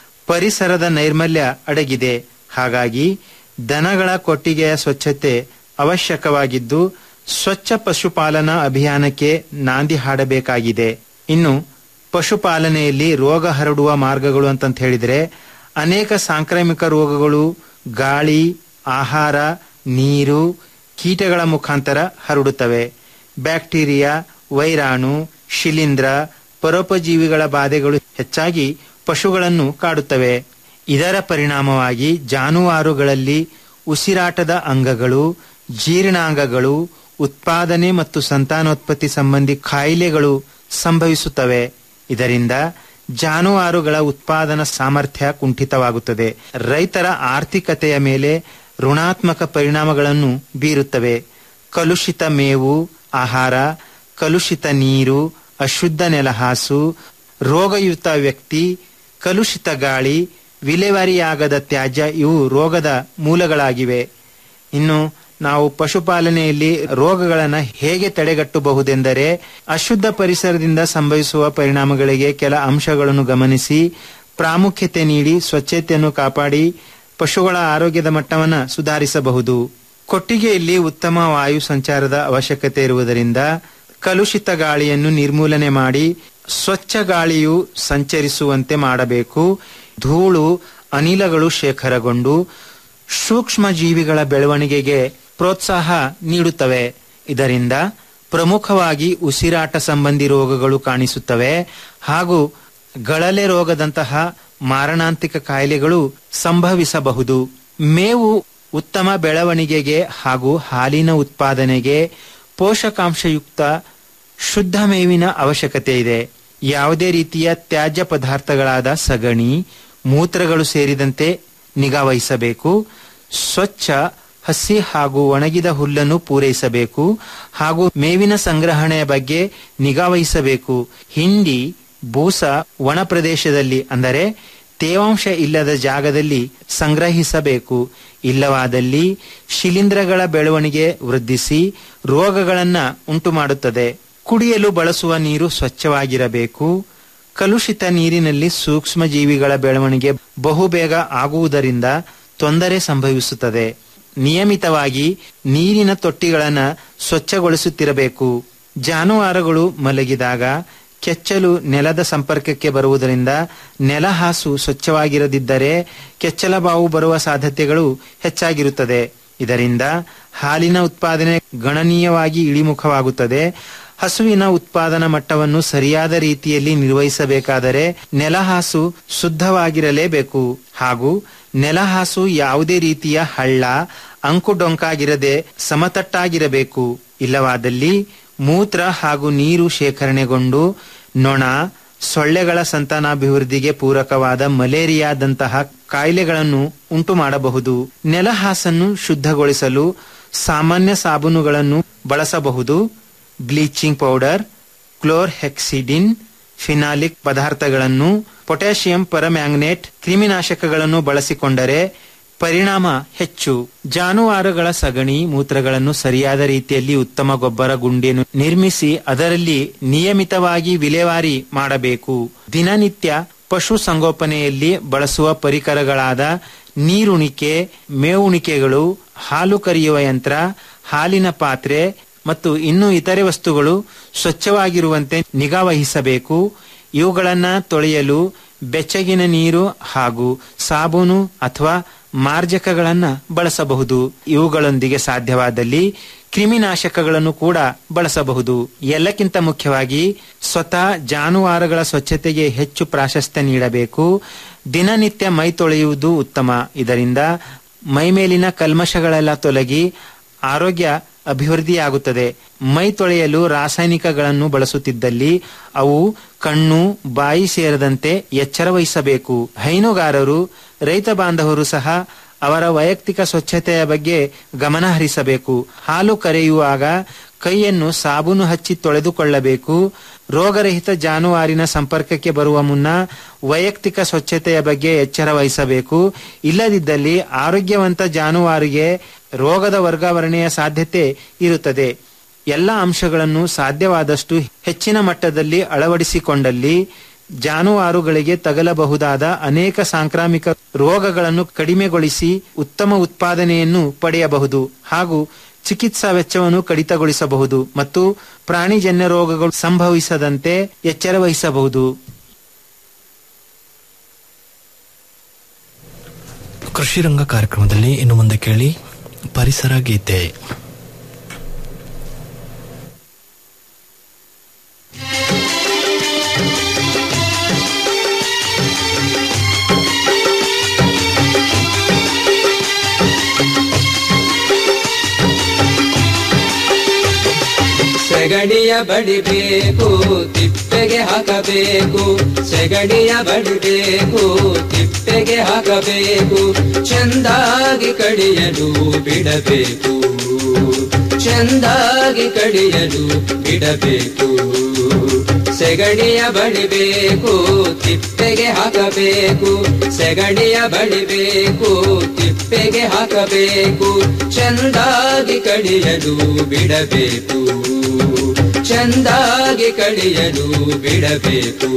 ಪರಿಸರದ ನೈರ್ಮಲ್ಯ ಅಡಗಿದೆ ಹಾಗಾಗಿ ದನಗಳ ಕೊಟ್ಟಿಗೆಯ ಸ್ವಚ್ಛತೆ ಅವಶ್ಯಕವಾಗಿದ್ದು ಸ್ವಚ್ಛ ಪಶುಪಾಲನಾ ಅಭಿಯಾನಕ್ಕೆ ನಾಂದಿ ಹಾಡಬೇಕಾಗಿದೆ ಇನ್ನು ಪಶುಪಾಲನೆಯಲ್ಲಿ ರೋಗ ಹರಡುವ ಮಾರ್ಗಗಳು ಅಂತಂತ ಹೇಳಿದ್ರೆ ಅನೇಕ ಸಾಂಕ್ರಾಮಿಕ ರೋಗಗಳು ಗಾಳಿ ಆಹಾರ ನೀರು ಕೀಟಗಳ ಮುಖಾಂತರ ಹರಡುತ್ತವೆ ಬ್ಯಾಕ್ಟೀರಿಯಾ ವೈರಾಣು ಶಿಲೀಂಧ್ರ ಪರೋಪಜೀವಿಗಳ ಬಾಧೆಗಳು ಹೆಚ್ಚಾಗಿ ಪಶುಗಳನ್ನು ಕಾಡುತ್ತವೆ ಇದರ ಪರಿಣಾಮವಾಗಿ ಜಾನುವಾರುಗಳಲ್ಲಿ ಉಸಿರಾಟದ ಅಂಗಗಳು ಜೀರ್ಣಾಂಗಗಳು ಉತ್ಪಾದನೆ ಮತ್ತು ಸಂತಾನೋತ್ಪತ್ತಿ ಸಂಬಂಧಿ ಕಾಯಿಲೆಗಳು ಸಂಭವಿಸುತ್ತವೆ ಇದರಿಂದ ಜಾನುವಾರುಗಳ ಉತ್ಪಾದನಾ ಸಾಮರ್ಥ್ಯ ಕುಂಠಿತವಾಗುತ್ತದೆ ರೈತರ ಆರ್ಥಿಕತೆಯ ಮೇಲೆ ಋಣಾತ್ಮಕ ಪರಿಣಾಮಗಳನ್ನು ಬೀರುತ್ತವೆ ಕಲುಷಿತ ಮೇವು ಆಹಾರ ಕಲುಷಿತ ನೀರು ಅಶುದ್ಧ ನೆಲಹಾಸು ರೋಗಯುತ ವ್ಯಕ್ತಿ ಕಲುಷಿತ ಗಾಳಿ ವಿಲೇವಾರಿಯಾಗದ ತ್ಯಾಜ್ಯ ಇವು ರೋಗದ ಮೂಲಗಳಾಗಿವೆ ಇನ್ನು ನಾವು ಪಶುಪಾಲನೆಯಲ್ಲಿ ರೋಗಗಳನ್ನು ಹೇಗೆ ತಡೆಗಟ್ಟಬಹುದೆಂದರೆ ಅಶುದ್ಧ ಪರಿಸರದಿಂದ ಸಂಭವಿಸುವ ಪರಿಣಾಮಗಳಿಗೆ ಕೆಲ ಅಂಶಗಳನ್ನು ಗಮನಿಸಿ ಪ್ರಾಮುಖ್ಯತೆ ನೀಡಿ ಸ್ವಚ್ಛತೆಯನ್ನು ಕಾಪಾಡಿ ಪಶುಗಳ ಆರೋಗ್ಯದ ಮಟ್ಟವನ್ನು ಸುಧಾರಿಸಬಹುದು ಕೊಟ್ಟಿಗೆಯಲ್ಲಿ ಉತ್ತಮ ವಾಯು ಸಂಚಾರದ ಅವಶ್ಯಕತೆ ಇರುವುದರಿಂದ ಕಲುಷಿತ ಗಾಳಿಯನ್ನು ನಿರ್ಮೂಲನೆ ಮಾಡಿ ಸ್ವಚ್ಛ ಗಾಳಿಯು ಸಂಚರಿಸುವಂತೆ ಮಾಡಬೇಕು ಧೂಳು ಅನಿಲಗಳು ಶೇಖರಗೊಂಡು ಸೂಕ್ಷ್ಮ ಜೀವಿಗಳ ಬೆಳವಣಿಗೆಗೆ ಪ್ರೋತ್ಸಾಹ ನೀಡುತ್ತವೆ ಇದರಿಂದ ಪ್ರಮುಖವಾಗಿ ಉಸಿರಾಟ ಸಂಬಂಧಿ ರೋಗಗಳು ಕಾಣಿಸುತ್ತವೆ ಹಾಗೂ ಗಳಲೆ ರೋಗದಂತಹ ಮಾರಣಾಂತಿಕ ಕಾಯಿಲೆಗಳು ಸಂಭವಿಸಬಹುದು ಮೇವು ಉತ್ತಮ ಬೆಳವಣಿಗೆಗೆ ಹಾಗೂ ಹಾಲಿನ ಉತ್ಪಾದನೆಗೆ ಪೋಷಕಾಂಶಯುಕ್ತ ಶುದ್ಧ ಮೇವಿನ ಅವಶ್ಯಕತೆ ಇದೆ ಯಾವುದೇ ರೀತಿಯ ತ್ಯಾಜ್ಯ ಪದಾರ್ಥಗಳಾದ ಸಗಣಿ ಮೂತ್ರಗಳು ಸೇರಿದಂತೆ ನಿಗಾವಹಿಸಬೇಕು ಸ್ವಚ್ಛ ಹಸಿ ಹಾಗೂ ಒಣಗಿದ ಹುಲ್ಲನ್ನು ಪೂರೈಸಬೇಕು ಹಾಗೂ ಮೇವಿನ ಸಂಗ್ರಹಣೆಯ ಬಗ್ಗೆ ನಿಗಾವಹಿಸಬೇಕು ಹಿಂಡಿ ಬೂಸ ಒಣ ಪ್ರದೇಶದಲ್ಲಿ ಅಂದರೆ ತೇವಾಂಶ ಇಲ್ಲದ ಜಾಗದಲ್ಲಿ ಸಂಗ್ರಹಿಸಬೇಕು ಇಲ್ಲವಾದಲ್ಲಿ ಶಿಲೀಂಧ್ರಗಳ ಬೆಳವಣಿಗೆ ವೃದ್ಧಿಸಿ ರೋಗಗಳನ್ನ ಉಂಟು ಮಾಡುತ್ತದೆ ಕುಡಿಯಲು ಬಳಸುವ ನೀರು ಸ್ವಚ್ಛವಾಗಿರಬೇಕು ಕಲುಷಿತ ನೀರಿನಲ್ಲಿ ಸೂಕ್ಷ್ಮ ಜೀವಿಗಳ ಬೆಳವಣಿಗೆ ಬಹುಬೇಗ ಆಗುವುದರಿಂದ ತೊಂದರೆ ಸಂಭವಿಸುತ್ತದೆ ನಿಯಮಿತವಾಗಿ ನೀರಿನ ತೊಟ್ಟಿಗಳನ್ನು ಸ್ವಚ್ಛಗೊಳಿಸುತ್ತಿರಬೇಕು ಜಾನುವಾರುಗಳು ಮಲಗಿದಾಗ ಕೆಚ್ಚಲು ನೆಲದ ಸಂಪರ್ಕಕ್ಕೆ ಬರುವುದರಿಂದ ನೆಲಹಾಸು ಸ್ವಚ್ಛವಾಗಿರದಿದ್ದರೆ ಕೆಚ್ಚಲ ಬಾವು ಬರುವ ಸಾಧ್ಯತೆಗಳು ಹೆಚ್ಚಾಗಿರುತ್ತದೆ ಇದರಿಂದ ಹಾಲಿನ ಉತ್ಪಾದನೆ ಗಣನೀಯವಾಗಿ ಇಳಿಮುಖವಾಗುತ್ತದೆ ಹಸುವಿನ ಉತ್ಪಾದನಾ ಮಟ್ಟವನ್ನು ಸರಿಯಾದ ರೀತಿಯಲ್ಲಿ ನಿರ್ವಹಿಸಬೇಕಾದರೆ ನೆಲಹಾಸು ಶುದ್ಧವಾಗಿರಲೇಬೇಕು ಹಾಗೂ ನೆಲಹಾಸು ಯಾವುದೇ ರೀತಿಯ ಹಳ್ಳ ಅಂಕುಡೊಂಕಾಗಿರದೆ ಸಮತಟ್ಟಾಗಿರಬೇಕು ಇಲ್ಲವಾದಲ್ಲಿ ಮೂತ್ರ ಹಾಗೂ ನೀರು ಶೇಖರಣೆಗೊಂಡು ನೊಣ ಸೊಳ್ಳೆಗಳ ಸಂತಾನಾಭಿವೃದ್ಧಿಗೆ ಪೂರಕವಾದ ಮಲೇರಿಯಾದಂತಹ ಕಾಯಿಲೆಗಳನ್ನು ಉಂಟು ಮಾಡಬಹುದು ನೆಲಹಾಸನ್ನು ಶುದ್ಧಗೊಳಿಸಲು ಸಾಮಾನ್ಯ ಸಾಬೂನುಗಳನ್ನು ಬಳಸಬಹುದು bleaching powder chlorhexidine phenolic ಪದಾರ್ಥಗಳನ್ನು ಪೊಟ್ಯಾಷಿಯಂ ಪರಮ್ಯಾಂಗನೇಟ್ ಕ್ರಿಮಿನಾಶಕಗಳನ್ನು ಬಳಸಿಕೊಂಡರೆ ಪರಿಣಾಮ ಹೆಚ್ಚು ಜಾನುವಾರುಗಳ ಸಗಣಿ ಮೂತ್ರಗಳನ್ನು ಸರಿಯಾದ ರೀತಿಯಲ್ಲಿ ಉತ್ತಮ ಗೊಬ್ಬರ ಗುಂಡಿಯನ್ನು ನಿರ್ಮಿಸಿ ಅದರಲ್ಲಿ ನಿಯಮಿತವಾಗಿ ವಿಲೇವಾರಿ ಮಾಡಬೇಕು ದಿನನಿತ್ಯ ಪಶು ಸಂಗೋಪನೆಯಲ್ಲಿ ಬಳಸುವ ಪರಿಕರಗಳಾದ ನೀರುಣಿಕೆ ಮೇವುಣಿಕೆಗಳು ಹಾಲು ಕರೆಯುವ ಯಂತ್ರ ಹಾಲಿನ ಪಾತ್ರೆ ಮತ್ತು ಇನ್ನೂ ಇತರೆ ವಸ್ತುಗಳು ಸ್ವಚ್ಛವಾಗಿರುವಂತೆ ನಿಗಾ ವಹಿಸಬೇಕು ಇವುಗಳನ್ನ ತೊಳೆಯಲು ಬೆಚ್ಚಗಿನ ನೀರು ಹಾಗೂ ಸಾಬೂನು ಅಥವಾ ಮಾರ್ಜಕಗಳನ್ನ ಬಳಸಬಹುದು ಇವುಗಳೊಂದಿಗೆ ಸಾಧ್ಯವಾದಲ್ಲಿ ಕ್ರಿಮಿನಾಶಕಗಳನ್ನು ಕೂಡ ಬಳಸಬಹುದು ಎಲ್ಲಕ್ಕಿಂತ ಮುಖ್ಯವಾಗಿ ಸ್ವತಃ ಜಾನುವಾರುಗಳ ಸ್ವಚ್ಛತೆಗೆ ಹೆಚ್ಚು ಪ್ರಾಶಸ್ತ್ಯ ನೀಡಬೇಕು ದಿನನಿತ್ಯ ಮೈ ತೊಳೆಯುವುದು ಉತ್ತಮ ಇದರಿಂದ ಮೈಮೇಲಿನ ಕಲ್ಮಶಗಳೆಲ್ಲ ತೊಲಗಿ ಆರೋಗ್ಯ ಅಭಿವೃದ್ಧಿಯಾಗುತ್ತದೆ ಮೈ ತೊಳೆಯಲು ರಾಸಾಯನಿಕಗಳನ್ನು ಬಳಸುತ್ತಿದ್ದಲ್ಲಿ ಅವು ಕಣ್ಣು ಬಾಯಿ ಸೇರದಂತೆ ಎಚ್ಚರ ವಹಿಸಬೇಕು ಹೈನುಗಾರರು ರೈತ ಬಾಂಧವರು ಸಹ ಅವರ ವೈಯಕ್ತಿಕ ಸ್ವಚ್ಛತೆಯ ಬಗ್ಗೆ ಗಮನ ಹರಿಸಬೇಕು ಹಾಲು ಕರೆಯುವಾಗ ಕೈಯನ್ನು ಸಾಬೂನು ಹಚ್ಚಿ ತೊಳೆದುಕೊಳ್ಳಬೇಕು ರೋಗರಹಿತ ಜಾನುವಾರಿನ ಸಂಪರ್ಕಕ್ಕೆ ಬರುವ ಮುನ್ನ ವೈಯಕ್ತಿಕ ಸ್ವಚ್ಛತೆಯ ಬಗ್ಗೆ ಎಚ್ಚರ ವಹಿಸಬೇಕು ಇಲ್ಲದಿದ್ದಲ್ಲಿ ಆರೋಗ್ಯವಂತ ಜಾನುವಾರಿಗೆ ರೋಗದ ವರ್ಗಾವಣೆಯ ಸಾಧ್ಯತೆ ಇರುತ್ತದೆ ಎಲ್ಲ ಅಂಶಗಳನ್ನು ಸಾಧ್ಯವಾದಷ್ಟು ಹೆಚ್ಚಿನ ಮಟ್ಟದಲ್ಲಿ ಅಳವಡಿಸಿಕೊಂಡಲ್ಲಿ ಜಾನುವಾರುಗಳಿಗೆ ತಗಲಬಹುದಾದ ಅನೇಕ ಸಾಂಕ್ರಾಮಿಕ ರೋಗಗಳನ್ನು ಕಡಿಮೆಗೊಳಿಸಿ ಉತ್ತಮ ಉತ್ಪಾದನೆಯನ್ನು ಪಡೆಯಬಹುದು ಹಾಗೂ ಚಿಕಿತ್ಸಾ ವೆಚ್ಚವನ್ನು ಕಡಿತಗೊಳಿಸಬಹುದು ಮತ್ತು ಪ್ರಾಣಿಜನ್ಯ ರೋಗಗಳು ಸಂಭವಿಸದಂತೆ ಎಚ್ಚರ ವಹಿಸಬಹುದು ಕೃಷಿ ರಂಗ ಕಾರ್ಯಕ್ರಮದಲ್ಲಿ ಇನ್ನು ಮುಂದೆ ಕೇಳಿ ಪರಿಸರ ಗೀತೆ ಸೆಗಡಿಯ ಬಡಿಬೇಕು ತಿಪ್ಪೆಗೆ ಹಾಕಬೇಕು ಸೆಗಡಿಯ ಬಡಿಬೇಕು ತಿಪ್ಪೆಗೆ ಹಾಕಬೇಕು ಚಂದಾಗಿ ಕಡಿಯಲು ಬಿಡಬೇಕು ಚಂದಾಗಿ ಕಡಿಯಲು ಬಿಡಬೇಕು ಸೆಗಡಿಯ ಬಡಿಬೇಕು ತಿಪ್ಪೆಗೆ ಹಾಕಬೇಕು ಸೆಗಡಿಯ ಬಡಿಬೇಕು ತಿಪ್ಪೆಗೆ ಹಾಕಬೇಕು ಚಂದಾಗಿ ಕಡಿಯಲು ಬಿಡಬೇಕು ಚಂದಾಗಿ ಕಡಿಯಲು ಬಿಡಬೇಕು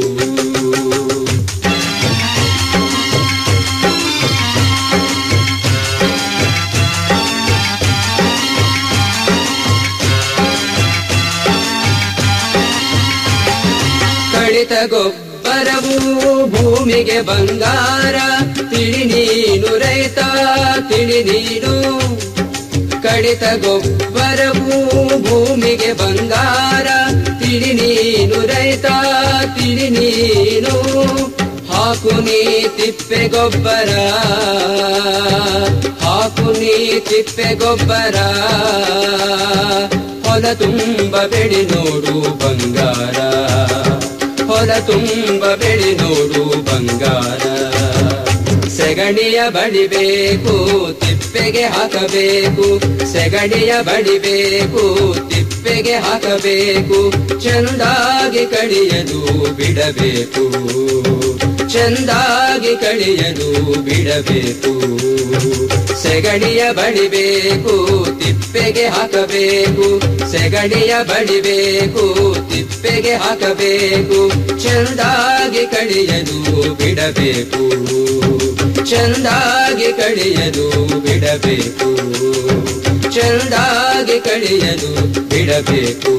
ಕಡಿತ ಗೊಬ್ಬರವು ಭೂಮಿಗೆ ಬಂಗಾರ ತಿಳಿ ನೀನು ರೈತ ತಿಳಿ ನೀನು ಕಡಿತ ಗೊಬ್ಬರವು ಭೂಮಿಗೆ ಬಂಗಾರ ತಿಳಿ ನೀನು ರೈತ ತಿಳಿ ನೀನು ಹಾಕು ನೀ ತಿಪ್ಪೆ ಗೊಬ್ಬರ ಹಾಕು ನೀ ತಿಪ್ಪೆ ಗೊಬ್ಬರ ಹೊಲ ತುಂಬ ಬೆಳಿ ನೋಡು ಬಂಗಾರ ಹೊಲ ತುಂಬ ಬೆಳಿ ನೋಡು ಬಂಗಾರ ಸೆಗಣಿಯ ಬಡಿಬೇಕು ತಿಪ್ಪೆಗೆ ಹಾಕಬೇಕು ಸೆಗಣಿಯ ಬಡಿಬೇಕು ತಿಪ್ಪೆಗೆ ಹಾಕಬೇಕು ಚಂದಾಗಿ ಕಡಿಯಲು ಬಿಡಬೇಕು ಚಂದಾಗಿ ಕಡಿಯಲು ಬಿಡಬೇಕು ಸೆಗಣಿಯ ಬಡಿಬೇಕು ತಿಪ್ಪೆಗೆ ಹಾಕಬೇಕು ಸೆಗಣಿಯ ಬಡಿಬೇಕು ತಿಪ್ಪೆಗೆ ಹಾಕಬೇಕು ಚಂದಾಗಿ ಕಡಿಯಲು ಬಿಡಬೇಕು ಚಂದಾಗಿ ಕಡಿಯಲು ಬಿಡಬೇಕು ಚಂದಾಗಿ ಕಡಿಯಲು ಬಿಡಬೇಕು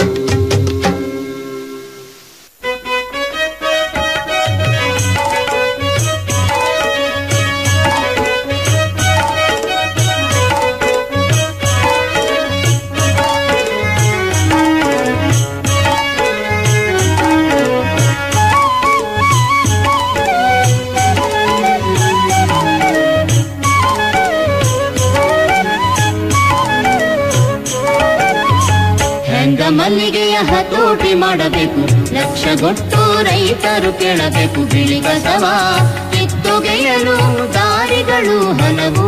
ಹೆಂಗ ಮಲ್ಲಿಗೆಯ ಹತೋಟಿ ಮಾಡಬೇಕು ಲಕ್ಷಗೊಟ್ಟು ರೈತರು ಕೇಳಬೇಕು ಬಿಳಿ ಕಸವ ಕಿತ್ತೊಗೆಯಲು ದಾರಿಗಳು ಹಲವು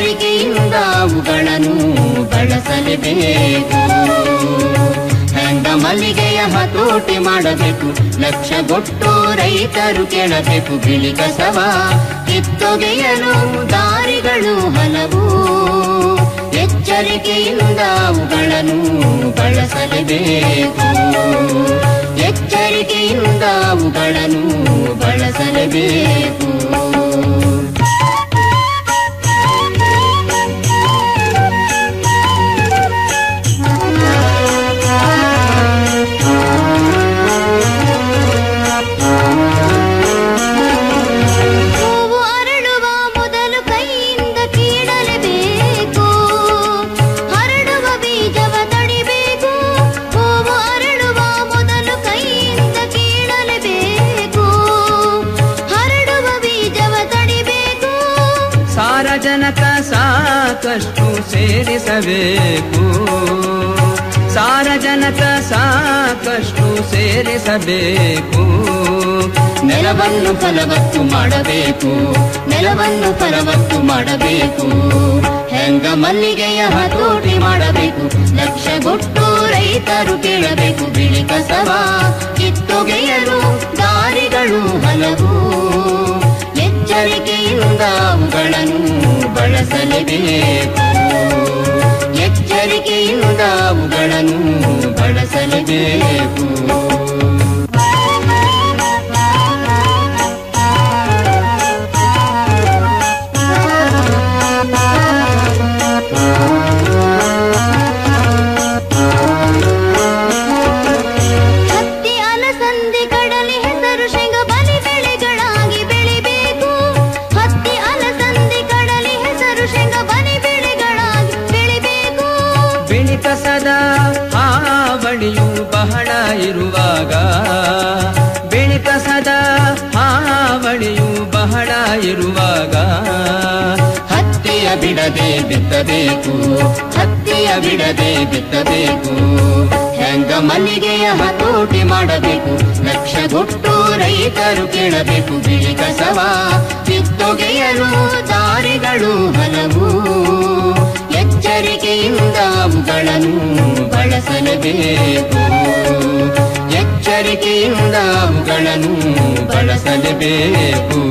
ಎಚ್ಚರಿಕೆಯಿಂದ ಅವುಗಳನ್ನು ಬಳಸಲೇಬೇಕು ಹೆಂಗ ಮಲ್ಲಿಗೆಯ ಹತೋಟಿ ಮಾಡಬೇಕು ಲಕ್ಷಗೊಟ್ಟು ರೈತರು ಕೇಳಬೇಕು ಬಿಳಿ ಕಸವ ಕಿತ್ತೊಗೆಯಲು ದಾರಿಗಳು ಹಲವು ಎಚ್ಚರಿಕೆಯಿಂದ ಅವುಗಳನ್ನು ಬಳಸಲೇಬೇಕು ಎಚ್ಚರಿಕೆಯಿಂದ ಅವುಗಳನ್ನು ಬಳಸಲೇಬೇಕು ಹೂವು ಅರಳುವ ಮೊದಲು ಕೈಯಿಂದ ಕೀಳಲೇಬೇಕು ಹರಡುವ ಬೀಜವ ತಡಿಬೇಕು ಹೂವು ಅರಳುವ ಮೊದಲು ಕೈಯಿಂದ ಕೀಳಲೇಬೇಕು ಹರಡುವ ಬೀಜವ ತಡಿಬೇಕು ಸಾರಜನಕ ಸಾಕಷ್ಟು ಸೇರಿಸಬೇಕು ಸಾರಜನಕ ಸಾಕಷ್ಟು ಸೇರಿಸಬೇಕು ನೆಲವನ್ನು ಫಲವತ್ತು ಮಾಡಬೇಕು ನೆಲವನ್ನು ಫಲವತ್ತು ಮಾಡಬೇಕು ಹೆಂಗ ಮಲ್ಲಿಗೆಯ ಹತೋಟಿ ಮಾಡಬೇಕು ಲಕ್ಷಗೊಟ್ಟು ರೈತರು ಕೇಳಬೇಕು ಬಿಳಿ ಕಸವ ಕಿತ್ತೊಗೆಯಲು ದಾರಿಗಳು ಹಲವು ಎಚ್ಚರಿಕೆಯಿಂದ ಅವುಗಳನ್ನು ಬಳಸಲೇಬೇಕು ಎಚ್ಚರಿಕೆಯಿಂದ ಅವುಗಳನ್ನು ಬಳಸಲೇಬೇಕು ಹತ್ತಿ ಅಲಸಂದಿ ಕಡಲೆ ಹೆಸರು ಶೇಂಗ ಬಲಿ ಬೆಳೆಗಳಾಗಿ ಬೆಳಿಬೇಕು ಹತ್ತಿ ಅಲಸಂದಿ ಕಡಲೆ ಹೆಸರು ಶೇಂಗ ಬಲಿ ಬೆಳೆಗಳಾಗಿ ಬೆಳಿಬೇಕು ಬಿಳಿ ಕಸದ ಹಾವಳಿಯು ಬಹಳ ಇರುವಾಗ ಬಿಳಿ ಕಸದ ಹಾವಳಿಯು ಬಹಳ ಇರುವಾಗ ಹತ್ತಿಯ ಬಿಡದೆ ಬಿತ್ತಬೇಕು ಹತ್ತಿಯ ಬಿಡದೆ ಬಿತ್ತಬೇಕು ಹೆಂಗ ಮಲ್ಲಿಗೆಯ ಹತೋಟಿ ಮಾಡಬೇಕು ಲಕ್ಷಗೊಟ್ಟು ರೈತರು ಕೇಳಬೇಕು ಬಿಳಿ ಕಸವ ಕಿತ್ತೊಗೆಯಲು ದಾರಿಗಳು ಹಲವು ಎಚ್ಚರಿಕೆಯಿಂದ ಅವುಗಳನ್ನು ಬಳಸಲೇಬೇಕು ಎಚ್ಚರಿಕೆಯಿಂದ ಅವುಗಳನ್ನು ಬಳಸಲೇಬೇಕು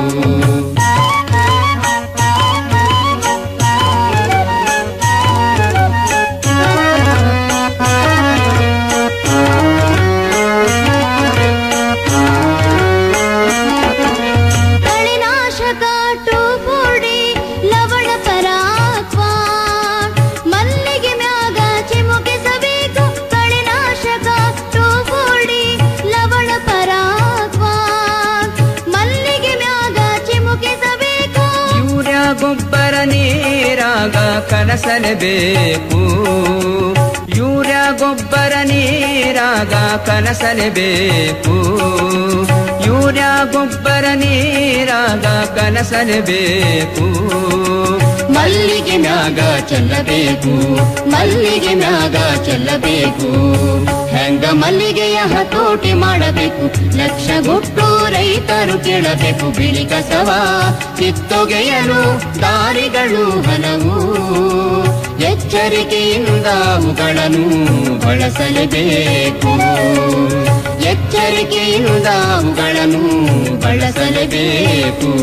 ಕಳೆನಾಶಕ ಟೋಪೋಡಿ ಲವಣ ಪರಾಕ್ವ ಮಲ್ಲಿಗೆ ಮ್ಯಾಗ ಚಿಮುಕಿಸಬೇಕು ಕಳೆನಾಶಕ ಟೋಪೋಡಿ ಲವಣ ಪರಾಕ್ವ ಮಲ್ಲಿಗೆ ಮ್ಯಾಗ ಚಿಮುಕಿಸಬೇಕು ಯೂರಿಯಾ ಗೊಬ್ಬರ ನೀರಾಗ ಕನಸಲೇಬೇಕು ಯೂರಿಯಾ ಗೊಬ್ಬರ ನೀರಾಗ ಕನಸಲೇಬೇಕು ಯೂರಿಯಾ ಗೊಬ್ಬರ ನೀರಾಗ ಕನಸಲೇಬೇಕು ಮಲ್ಲಿಗೆ ಮ್ಯಾಗ ಚೆಲ್ಲಬೇಕು ಮಲ್ಲಿಗೆ ಮ್ಯಾಗ ಚೆಲ್ಲಬೇಕು ಹೆಂಗ ಮಲ್ಲಿಗೆಯ ಹತೋಟಿ ಮಾಡಬೇಕು ಲಕ್ಷಗೊಟ್ಟು ರೈತರು ಕೇಳಬೇಕು ಬಿಳಿ ಕಸವ ಕಿತ್ತೊಗೆಯಲು ದಾರಿಗಳು ಹಲವು ಎಚ್ಚರಿಕೆಯಿಂದ ಅವುಗಳನ್ನು ಬಳಸಲೇಬೇಕು ಎಚ್ಚರಿಕೆಯಿಂದ ಅವುಗಳನ್ನು ಬಳಸಲೇಬೇಕು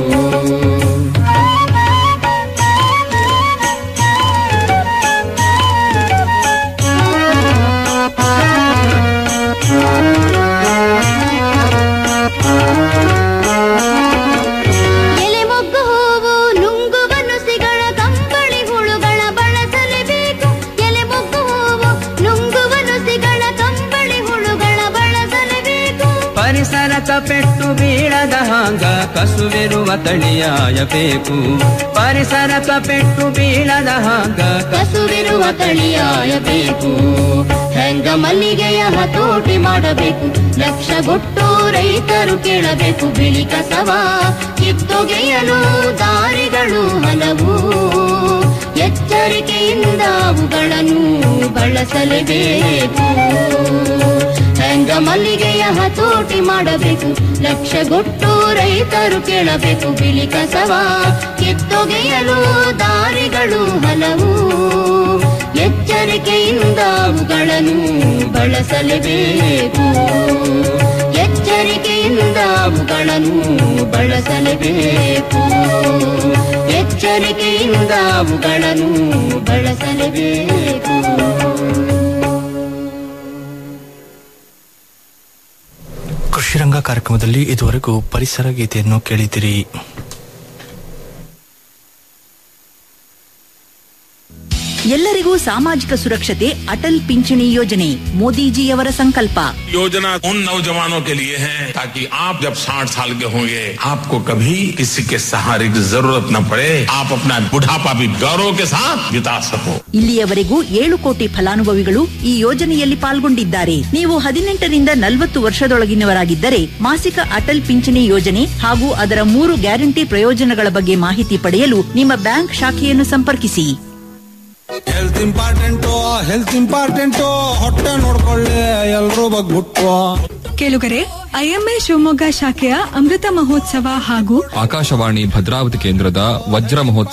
ಎಲೆ ಮೊಗ್ಗು ಹೂವು ನುಂಗುವ ನುಸಿಗಳ ಕಂಬಳಿ ಹುಳುಗಳ ಬಳಸಲೇಬೇಕು ಎಲೆ ಮೊಗ್ಗು ಹೂವು ನುಂಗುವ ನುಸಿಗಳ ಕಂಬಳಿ ಹುಳುಗಳ ಬಳಸಲೇಬೇಕು ಪರಿಸರಕ ಪೆಟ್ಟು ಬೀಳದ ಹಾಂಗ ಕಸುವಿರುವ ತಳಿಯಾಯಬೇಕು ಪರಿಸರಕ ಪೆಟ್ಟು ಬೀಳದ ಹಾಂಗ ಕಸುವಿರುವ ತಳಿಯಾಯಬೇಕು ಹೆಂಗ ಮಲ್ಲಿಗೆಯ ಹತೋಟಿ ಮಾಡಬೇಕು ಲಕ್ಷಗೊಟ್ಟು ರೈತರು ಕೇಳಬೇಕು ಬಿಳಿ ಕಸವ ಕಿತ್ತೊಗೆಯಲು ದಾರಿಗಳು ಹಲವು ಎಚ್ಚರಿಕೆಯಿಂದ ಅವುಗಳನ್ನು ಬಳಸಲೇಬೇಕು ಹೆಂಗ ಮಲ್ಲಿಗೆಯ ಹತೋಟಿ ಮಾಡಬೇಕು ಲಕ್ಷಗೊಟ್ಟು ರೈತರು ಕೇಳಬೇಕು ಬಿಳಿ ಕಸವ ಕಿತ್ತೊಗೆಯಲು ದಾರಿಗಳು ಹಲವು ಎಚ್ಚರಿಕೆಯಿಂದ ಅವುಗಳನ್ನು ಬಳಸಲೇಬೇಕು ಎಚ್ಚರಿಕೆಯಿಂದ ಅವುಗಳನ್ನು ಬಳಸಲೇಬೇಕು ಎಚ್ಚರಿಕೆಯಿಂದ ಅವುಗಳನ್ನು ಬಳಸಲೇಬೇಕು ಕೃಷಿರಂಗ ಕಾರ್ಯಕ್ರಮದಲ್ಲಿ ಇದುವರೆಗೂ ಪರಿಸರ ಗೀತೆಯನ್ನು ಕೇಳಿದಿರಿ ಎಲ್ಲರಿಗೂ ಸಾಮಾಜಿಕ ಸುರಕ್ಷತೆ ಅಟಲ್ ಪಿಂಚಣಿ ಯೋಜನೆ ಮೋದಿಜಿಯವರ ಸಂಕಲ್ಪ योजना उन नौजवानों के लिए है ताकि आप जब 60 साल के होंगे आपको कभी किसी के सहारे की जरूरत न पड़े आप अपना बुढ़ापा भी गौरव के साथ बिता सको ಇಲ್ಲಿಯವರೆಗೂ ಏಳು ಕೋಟಿ ಫಲಾನುಭವಿಗಳು ಈ ಯೋಜನೆಯಲ್ಲಿ ಪಾಲ್ಗೊಂಡಿದ್ದಾರೆ ನೀವು ಹದಿನೆಂಟರಿಂದ ನಲವತ್ತು ವರ್ಷದೊಳಗಿನವರಾಗಿದ್ದರೆ ಮಾಸಿಕ ಅಟಲ್ ಪಿಂಚಣಿ ಯೋಜನೆ ಹಾಗೂ ಅದರ ಮೂರು ಗ್ಯಾರಂಟಿ ಪ್ರಯೋಜನಗಳ ಬಗ್ಗೆ ಮಾಹಿತಿ ಪಡೆಯಲು ನಿಮ್ಮ ಬ್ಯಾಂಕ್ ಶಾಖೆಯನ್ನು ಸಂಪರ್ಕಿಸಿ ಹೆಲ್ತ್ ಇಂಪಾರ್ಟೆಂಟು ಹೆಲ್ತ್ ಇಂಪಾರ್ಟೆಂಟು ಹೊಟ್ಟೆ ನೋಡ್ಕೊಳ್ಳಿ ಎಲ್ರೂ ಬಗ್ಬಿಟ್ಟು ಕೇಳುಗರೆ ಐಎಂಎ ಶಿವಮೊಗ್ಗ ಶಾಖೆಯ ಅಮೃತ ಮಹೋತ್ಸವ ಹಾಗೂ ಆಕಾಶವಾಣಿ ಭದ್ರಾವತಿ ಕೇಂದ್ರದ ವಜ್ರ ಮಹೋತ್ಸವ